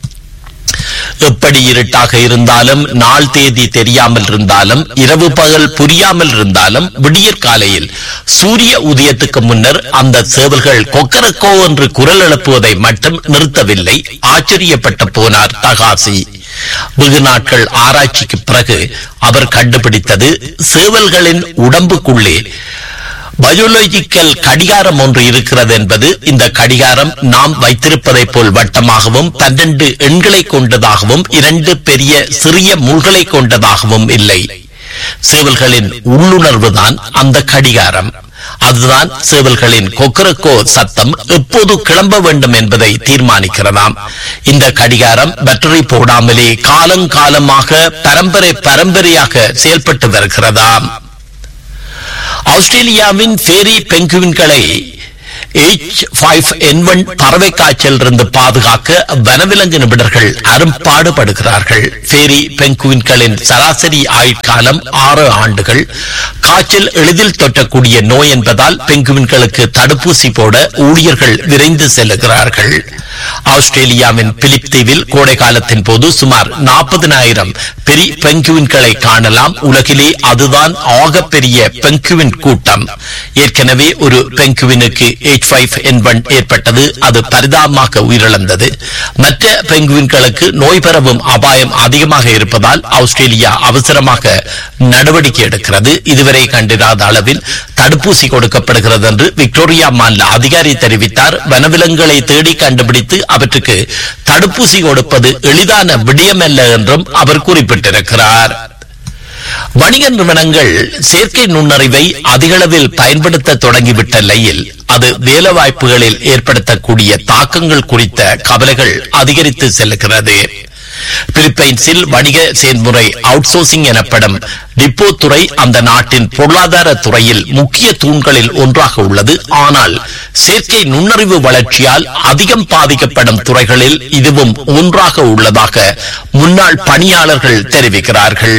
எப்படி இருட்டாக இருந்தாலும் நாள் தேதி தெரியாமல் இருந்தாலும் இரவு பகல் புரியாமல் இருந்தாலும் விடியற் காலையில் சூரிய உதயத்துக்கு முன்னர் அந்த சேவல்கள் கொக்கரக்கோ என்று குரல் எழுப்புவதை மட்டும் நிறுத்தவில்லை ஆச்சரியப்பட்டு போனார் தகாசி வெகு நாட்கள் ஆராய்ச்சிக்கு பிறகு அவர் கண்டுபிடித்தது சேவல்களின் உடம்புக்குள்ளே பயோலஜிக்கல் கடிகாரம் ஒன்று இருக்கிறது என்பது இந்த கடிகாரம் நாம் வைத்திருப்பதைப் போல் வட்டமாகவும் பன்னெண்டு எண்களை கொண்டதாகவும் இரண்டு பெரிய சிறிய முள்களை கொண்டதாகவும் இல்லை சேவல்களின் உள்ளுணர்வு தான் அந்த கடிகாரம் அதுதான் சேவல்களின் கொக்கரக்கோ சத்தம் எப்போது கிளம்ப வேண்டும் என்பதை தீர்மானிக்கிறதாம் இந்த கடிகாரம் பேட்டரி போடாமலே காலங்காலமாக பரம்பரை பரம்பரையாக செயல்பட்டு வருகிறதாம் ஆஸ்திரேலியாவின் பேரி பெங்குவின்களை எச் ஃபைவ் என் ஒன் பறவை காய்ச்சல் இருந்து பாதுகாக்க வனவிலங்கு நிபுணர்கள் அரும்பாடுபடுகிறார்கள் பேரி பெங்குவின்களின் சராசரி ஆயுட்காலம் ஆறு ஆண்டுகள் காய்ச்சல் எளிதில் தொற்றக்கூடிய நோய் என்பதால் பெங்குவின்களுக்கு தடுப்பூசி போட ஊழியர்கள் விரைந்து செல்லுகிறார்கள் ஆஸ்திரேலியாவின் பிலிப் தீவில் கோடை காலத்தின் போது சுமார் நாற்பதினாயிரம் பெரிய பெங்குவின்களை காணலாம் உலகிலே அதுதான் ஆகப்பெரிய பெங்குவின் கூட்டம் ஏற்கனவே ஒரு பெங்குவினுக்கு எச் ஃபைவ் என்பன் ஏற்பட்டது அது பரிதாபமாக உயிரிழந்தது மற்ற பெங்குவின்களுக்கு நோய் பரவும் அபாயம் அதிகமாக இருப்பதால் ஆஸ்திரேலியா அவசரமாக நடவடிக்கை எடுக்கிறது இதுவரை கண்டிராத அளவில் தடுப்பூசி கொடுக்கப்படுகிறது என்று விக்டோரியா மாநில அதிகாரி தெரிவித்தார் வனவிலங்குகளை தேடி கண்டுபிடித்து அவற்றுக்கு தடுப்பூசி கொடுப்பது எளிதான விடயமல்ல என்றும் அவர் குறிப்பிட்டிருக்கிறார் வணிக நிறுவனங்கள் செயற்கை நுண்ணறிவை அதிகளவில் பயன்படுத்த தொடங்கிவிட்ட நிலையில் அது வேலைவாய்ப்புகளில் ஏற்படுத்தக்கூடிய தாக்கங்கள் குறித்த கவலைகள் அதிகரித்து செல்கிறது பிலிப்பைன்ஸில் வணிக செயல்முறை அவுட்சோர்சிங் எனப்படும் டிப்போ துறை அந்த நாட்டின் பொருளாதார துறையில் முக்கிய தூண்களில் ஒன்றாக உள்ளது ஆனால் செயற்கை நுண்ணறிவு வளர்ச்சியால் அதிகம் பாதிக்கப்படும் துறைகளில் இதுவும் ஒன்றாக உள்ளதாக முன்னாள் பணியாளர்கள் தெரிவிக்கிறார்கள்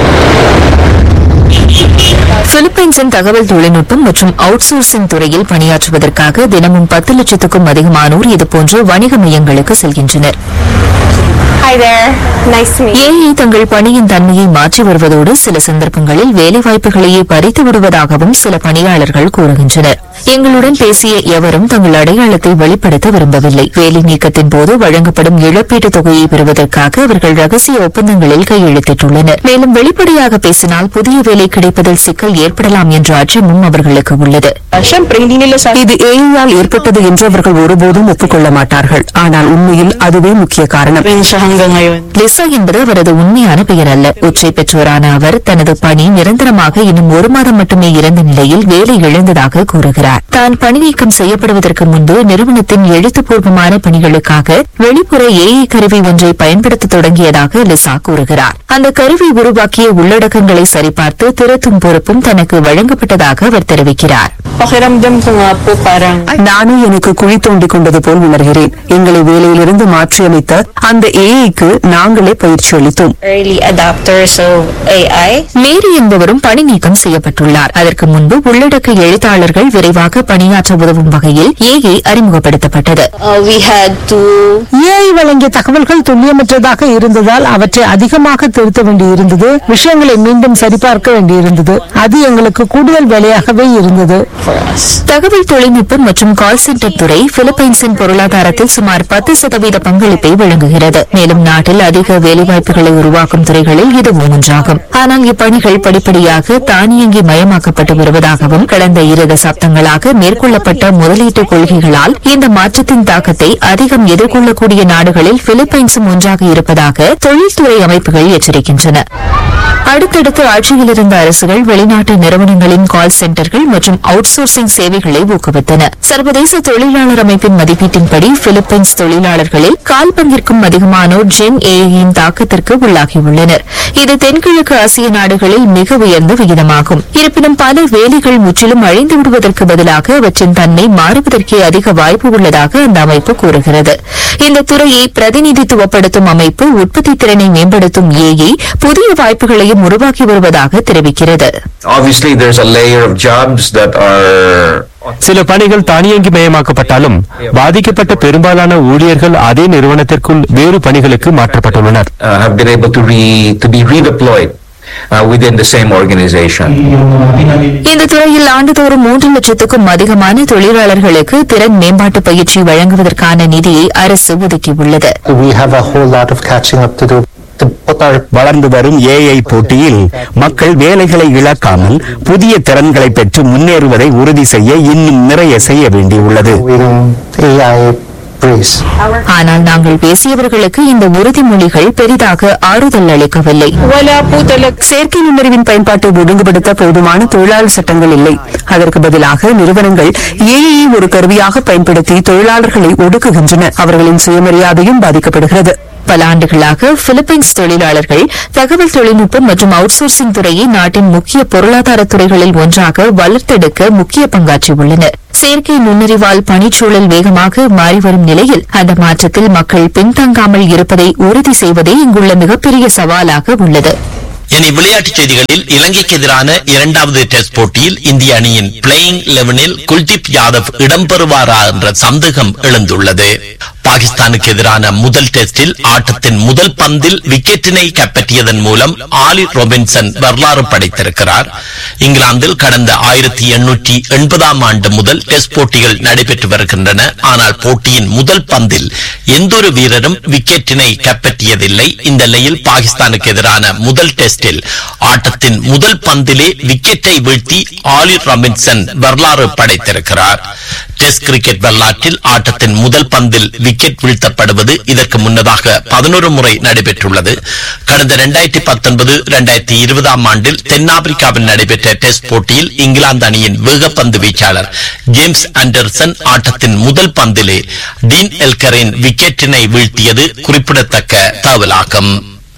பிலிப்பைன்ஸின் தகவல் தொழில்நுட்பம் மற்றும் அவுட்சோர்சிங் துறையில் பணியாற்றுவதற்காக தினமும் பத்து லட்சத்துக்கும் அதிகமானோர் இதுபோன்ற வணிக மையங்களுக்கு செல்கின்றனர் ஏஐ தங்கள் பணியின் தன்மையை மாற்றி வருவதோடு சில சந்தர்ப்பங்களில் வேலைவாய்ப்புகளையே பறித்து விடுவதாகவும் சில பணியாளர்கள் கூறுகின்றனர் எங்களுடன் பேசிய எவரும் தங்கள் அடையாளத்தை வெளிப்படுத்த விரும்பவில்லை வேலை நீக்கத்தின் போது வழங்கப்படும் இழப்பீட்டுத் தொகையை பெறுவதற்காக அவர்கள் ரகசிய ஒப்பந்தங்களில் கையெழுத்திட்டுள்ளனர் மேலும் வெளிப்படையாக பேசினால் புதிய வேலை கிடைப்பதில் சிக்கல் ஏற்படலாம் என்ற அச்சமும் அவர்களுக்கு உள்ளது இது ஏஐயால் ஏற்பட்டது என்று அவர்கள் ஒருபோதும் ஒப்புக்கொள்ள மாட்டார்கள் ஆனால் உண்மையில் அதுவே முக்கிய காரணம் லிசா என்பது அவரது உண்மையான பெயர் அல்ல உச்சை பெற்றோரான அவர் தனது பணி நிரந்தரமாக இன்னும் ஒரு மாதம் மட்டுமே இருந்த நிலையில் வேலை இழந்ததாக கூறுகிறார் தான் பணி நீக்கம் செய்யப்படுவதற்கு முன்பு நிறுவனத்தின் எழுத்துப்பூர்வமான பணிகளுக்காக வெளிப்புற ஏஐ கருவி ஒன்றை பயன்படுத்த தொடங்கியதாக லிசா கூறுகிறார் அந்த கருவி உருவாக்கிய உள்ளடக்கங்களை சரிபார்த்து திருத்தும் பொறுப்பும் தனக்கு வழங்கப்பட்டதாக அவர் தெரிவிக்கிறார் நானே எனக்கு குழி தோண்டிக் கொண்டது போல் உணர்கிறேன் எங்களை வேலையிலிருந்து மாற்றியமைத்த அந்த ஏஐக்கு நாங்களே பயிற்சி அளித்தோம் மேரி என்பவரும் பணி நீக்கம் செய்யப்பட்டுள்ளார் அதற்கு முன்பு உள்ளடக்க எழுத்தாளர்கள் விரைவாக பணியாற்ற உதவும் வகையில் ஏஐ அறிமுகப்படுத்தப்பட்டது ஏஐ வழங்கிய தகவல்கள் துல்லியமற்றதாக இருந்ததால் அவற்றை அதிகமாக திருத்த வேண்டியிருந்தது விஷயங்களை மீண்டும் சரிபார்க்க வேண்டியிருந்தது அது எங்களுக்கு கூடுதல் வேலையாகவே இருந்தது தகவல் தொழில்நுட்பம் மற்றும் கால் சென்டர் துறை பிலிப்பைன்ஸின் பொருளாதாரத்தில் சுமார் பத்து சதவீத பங்களிப்பை வழங்குகிறது மேலும் நாட்டில் அதிக வேலைவாய்ப்புகளை உருவாக்கும் துறைகளில் இதுவும் ஒன்றாகும் ஆனால் இப்பணிகள் படிப்படியாக தானியங்கி மயமாக்கப்பட்டு வருவதாகவும் கடந்த இரு தசாப்தங்களாக மேற்கொள்ளப்பட்ட முதலீட்டு கொள்கைகளால் இந்த மாற்றத்தின் தாக்கத்தை அதிகம் எதிர்கொள்ளக்கூடிய நாடுகளில் பிலிப்பைன்ஸும் ஒன்றாக இருப்பதாக தொழில்துறை அமைப்புகள் எச்சரிக்கின்றன அடுத்தடுத்து ஆட்சியில் இருந்த அரசுகள் வெளிநாட்டு நிறுவனங்களின் கால் சென்டர்கள் மற்றும் அவுட் சோர்சிங் சேவைகளை ஊக்குவித்தன சர்வதேச தொழிலாளர் அமைப்பின் மதிப்பீட்டின்படி பிலிப்பைன்ஸ் தொழிலாளர்களில் கால் பங்கிற்கும் அதிகமானோர் ஜென் ஏயின் தாக்கத்திற்கு உள்ளாகியுள்ளனர் இது தென்கிழக்கு ஆசிய நாடுகளில் மிக உயர்ந்த விகிதமாகும் இருப்பினும் பல வேலைகள் முற்றிலும் அழிந்து விடுவதற்கு பதிலாக அவற்றின் தன்மை மாறுவதற்கே அதிக வாய்ப்பு உள்ளதாக அந்த அமைப்பு கூறுகிறது இந்த துறையை பிரதிநிதித்துவப்படுத்தும் அமைப்பு உற்பத்தி திறனை மேம்படுத்தும் ஏஐ புதிய வாய்ப்புகளையும் உருவாக்கி வருவதாக தெரிவிக்கிறது Obviously, there's a layer of jobs that are சில பணிகள் தானியங்கி மயமாக்கப்பட்டாலும் பாதிக்கப்பட்ட பெரும்பாலான ஊழியர்கள் அதே நிறுவனத்திற்குள் வேறு பணிகளுக்கு மாற்றப்பட்டுள்ளனர் uh, have been able to re to be redeployed uh, within the same organization. இந்த துறையில் ஆண்டுதோறும் மூன்று லட்சத்துக்கும் அதிகமான தொழிலாளர்களுக்கு திறன் மேம்பாட்டு பயிற்சி வழங்குவதற்கான நிதியை அரசு ஒதுக்கியுள்ளது We have a whole lot of catching up to do. To put our வளர்ந்து வரும் ஏஐ போட்டியில் மக்கள் வேலைகளை இழக்காமல் புதிய திறன்களை பெற்று முன்னேறுவதை உறுதி செய்ய இன்னும் நிறைய செய்ய வேண்டியுள்ளது AI breeze. ஆனால் நாங்கள் பேசியவர்களுக்கு இந்த உறுதிமொழிகள் பெரிதாக ஆறுதல் அளிக்கவில்லை செயற்கை நுண்ணறிவின் பயன்பாட்டை ஒழுங்குபடுத்த போதுமான தொழிலாளர் சட்டங்கள் இல்லை அதற்கு பதிலாக நிறுவனங்கள் ஏஐ ஒரு கருவியாக பயன்படுத்தி தொழிலாளர்களை ஒடுக்குகின்றன அவர்களின் சுயமரியாதையும் பாதிக்கப்படுகிறது பல ஆண்டுகளாக பிலிப்பைன்ஸ் தொழிலாளர்கள் தகவல் தொழில்நுட்பம் மற்றும் அவுட்சோர்சிங் துறையை நாட்டின் முக்கிய பொருளாதார துறைகளில் ஒன்றாக வளர்த்தெடுக்க முக்கிய பங்காற்றியுள்ளனர் செயற்கை நுண்ணறிவால் பணிச்சூழல் வேகமாக மாறிவரும் நிலையில் அந்த மாற்றத்தில் மக்கள் பின்தங்காமல் இருப்பதை உறுதி செய்வதே இங்குள்ள மிகப்பெரிய சவாலாக உள்ளது இனி விளையாட்டுச் செய்திகளில் இலங்கைக்கு எதிரான இரண்டாவது டெஸ்ட் போட்டியில் இந்திய அணியின் பிளேயிங் லெவனில் குல்தீப் யாதவ் இடம்பெறுவாரா என்ற சந்தேகம் எழுந்துள்ளது பாகிஸ்தானுக்கு எதிரான முதல் டெஸ்டில் ஆட்டத்தின் முதல் பந்தில் விக்கெட்டினை கைப்பற்றியதன் மூலம் ஆலி ரொபின்சன் வரலாறு படைத்திருக்கிறார் இங்கிலாந்தில் கடந்த ஆயிரத்தி எண்ணூற்றி எண்பதாம் ஆண்டு முதல் டெஸ்ட் போட்டிகள் நடைபெற்று வருகின்றன ஆனால் போட்டியின் முதல் பந்தில் எந்தொரு வீரரும் விக்கெட்டினை கைப்பற்றியதில்லை இந்த நிலையில் பாகிஸ்தானுக்கு எதிரான முதல் டெஸ்டில் ஆட்டத்தின் முதல் பந்திலே விக்கெட்டை வீழ்த்தி ஆலி ராபின்சன் வரலாறு படைத்திருக்கிறார் டெஸ்ட் கிரிக்கெட் வரலாற்றில் ஆட்டத்தின் முதல் பந்தில் விக்கெட் வீழ்த்தப்படுவது இதற்கு முன்னதாக பதினோரு முறை நடைபெற்றுள்ளது கடந்த இரண்டாயிரத்தி பத்தொன்பது இரண்டாயிரத்தி இருபதாம் ஆண்டில் தென்னாப்பிரிக்காவில் நடைபெற்ற டெஸ்ட் போட்டியில் இங்கிலாந்து அணியின் வேகப்பந்து வீச்சாளர் ஜேம்ஸ் ஆண்டர்சன் ஆட்டத்தின் முதல் பந்திலே டீன் எல்கரின் விக்கெட்டினை வீழ்த்தியது குறிப்பிடத்தக்க தகவலாகும்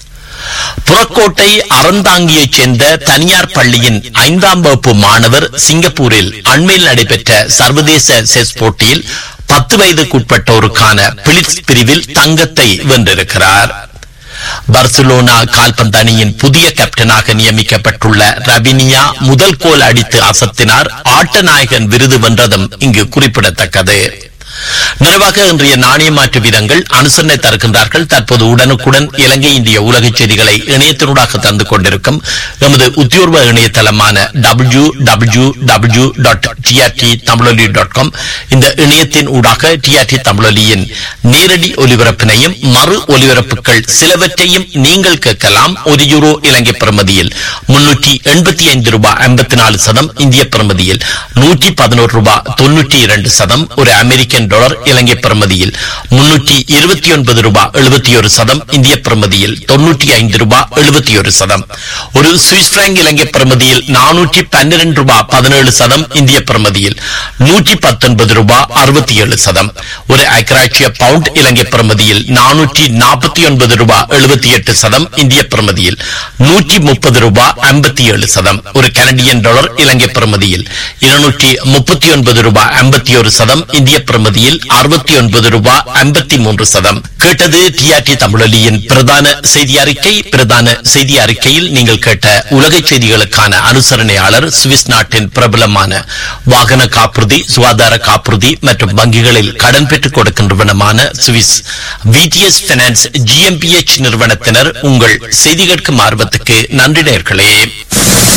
புறக்கோட்டை அறந்தாங்கியைச் சேர்ந்த தனியார் பள்ளியின் ஐந்தாம் வகுப்பு மாணவர் சிங்கப்பூரில் அண்மையில் நடைபெற்ற சர்வதேச செஸ் போட்டியில் பத்து வயதுக்குட்பட்டோருக்கான பிளிட்ஸ் பிரிவில் தங்கத்தை வென்றிருக்கிறார் பர்சிலோனா கால்பந்து அணியின் புதிய கேப்டனாக நியமிக்கப்பட்டுள்ள ரபினியா முதல் கோல் அடித்து அசத்தினார் ஆட்ட நாயகன் விருது வென்றதும் இங்கு குறிப்பிடத்தக்கது நிறைவாக இன்றைய நாணய மாற்று வீதங்கள் அனுசரணை தருகின்றார்கள் தற்போது உடனுக்குடன் இலங்கை இந்திய உலக செய்திகளை இணையத்தினூடாக தந்து கொண்டிருக்கும் எமது உத்தியோர்வ இணையதளமான W W W dot TRT Tamiloli dot com இந்த இணையத்தின் ஊடாக டிஆர்டி தமிழொலியின் நேரடி ஒலிபரப்பினையும் மறு ஒலிபரப்புகள் சிலவற்றையும் நீங்கள் கேட்கலாம் ஒரு யூரோ இலங்கை பிரமதியில் முன்னூற்றி எண்பத்தி ஐந்து ரூபாய் ஐம்பத்தி நாலு சதம் இந்திய பிரமதியில் நூற்றி பதினோரு ரூபாய் தொன்னூற்றி இரண்டு சதம் ஒரு அமெரிக்கன் டாலர் இலங்கை பிரமதியில் முன்னூற்றி இருபத்தி ஒன்பது ரூபாய் எழுபத்தி ஒரு சதம் இந்திய பிரமதியில் தொன்னூற்றி ஐந்து ரூபாய் எழுபத்தி ஒரு சதம் ஒரு சுவிஸ் பிராங்க் இலங்கை பிரமதியில் நானூற்றி பன்னிரண்டு ரூபாய் பதினேழு சதம் இந்திய பிரமதியில் நூற்றி பத்தொன்பது ரூபாய் அறுபத்தி ஏழு சதம் ஒரு ஐக்கராட்சிய பவுண்ட் இலங்கை பிரமதியில் நானூற்றி நாற்பத்தி ஒன்பது ரூபாய் எழுபத்தி எட்டு சதம் இந்திய பிரமதியில் நூற்றி முப்பது ரூபாய் ஐம்பத்தி ஏழு சதம் ஒரு கனடியன் டாலர் இலங்கை பிரமதியில் இருநூற்றி முப்பத்தி ஒன்பது ரூபாய் ஐம்பத்தி ஒரு சதம் இந்திய பிரமதியில் அறுபத்தி ஒன்பது ரூபாய் ஐம்பத்தி மூன்று சதம் கேட்டது டிஆர்டி தமிழொலியின் பிரதான செய்தி அறிக்கை பிரதான செய்தி அறிக்கையில் நீங்கள் கேட்ட உலக செய்திகளுக்கான அனுசரணையாளர் சுவிஸ் நாட்டின் பிரபலமான வாகன காப்புறுதி சுகாதார காப்புறுதி மற்றும் வங்கிகளில் கடன் பெற்றுக் கொடுக்கின்றவனமான சுவிஸ் விடிஎஸ் பினான்ஸ் ஜிஎம்பிஎச் நிறுவனத்தினர் உங்கள் செய்தி கேட்கும் ஆர்வத்துக்கு நன்றி நேர்களே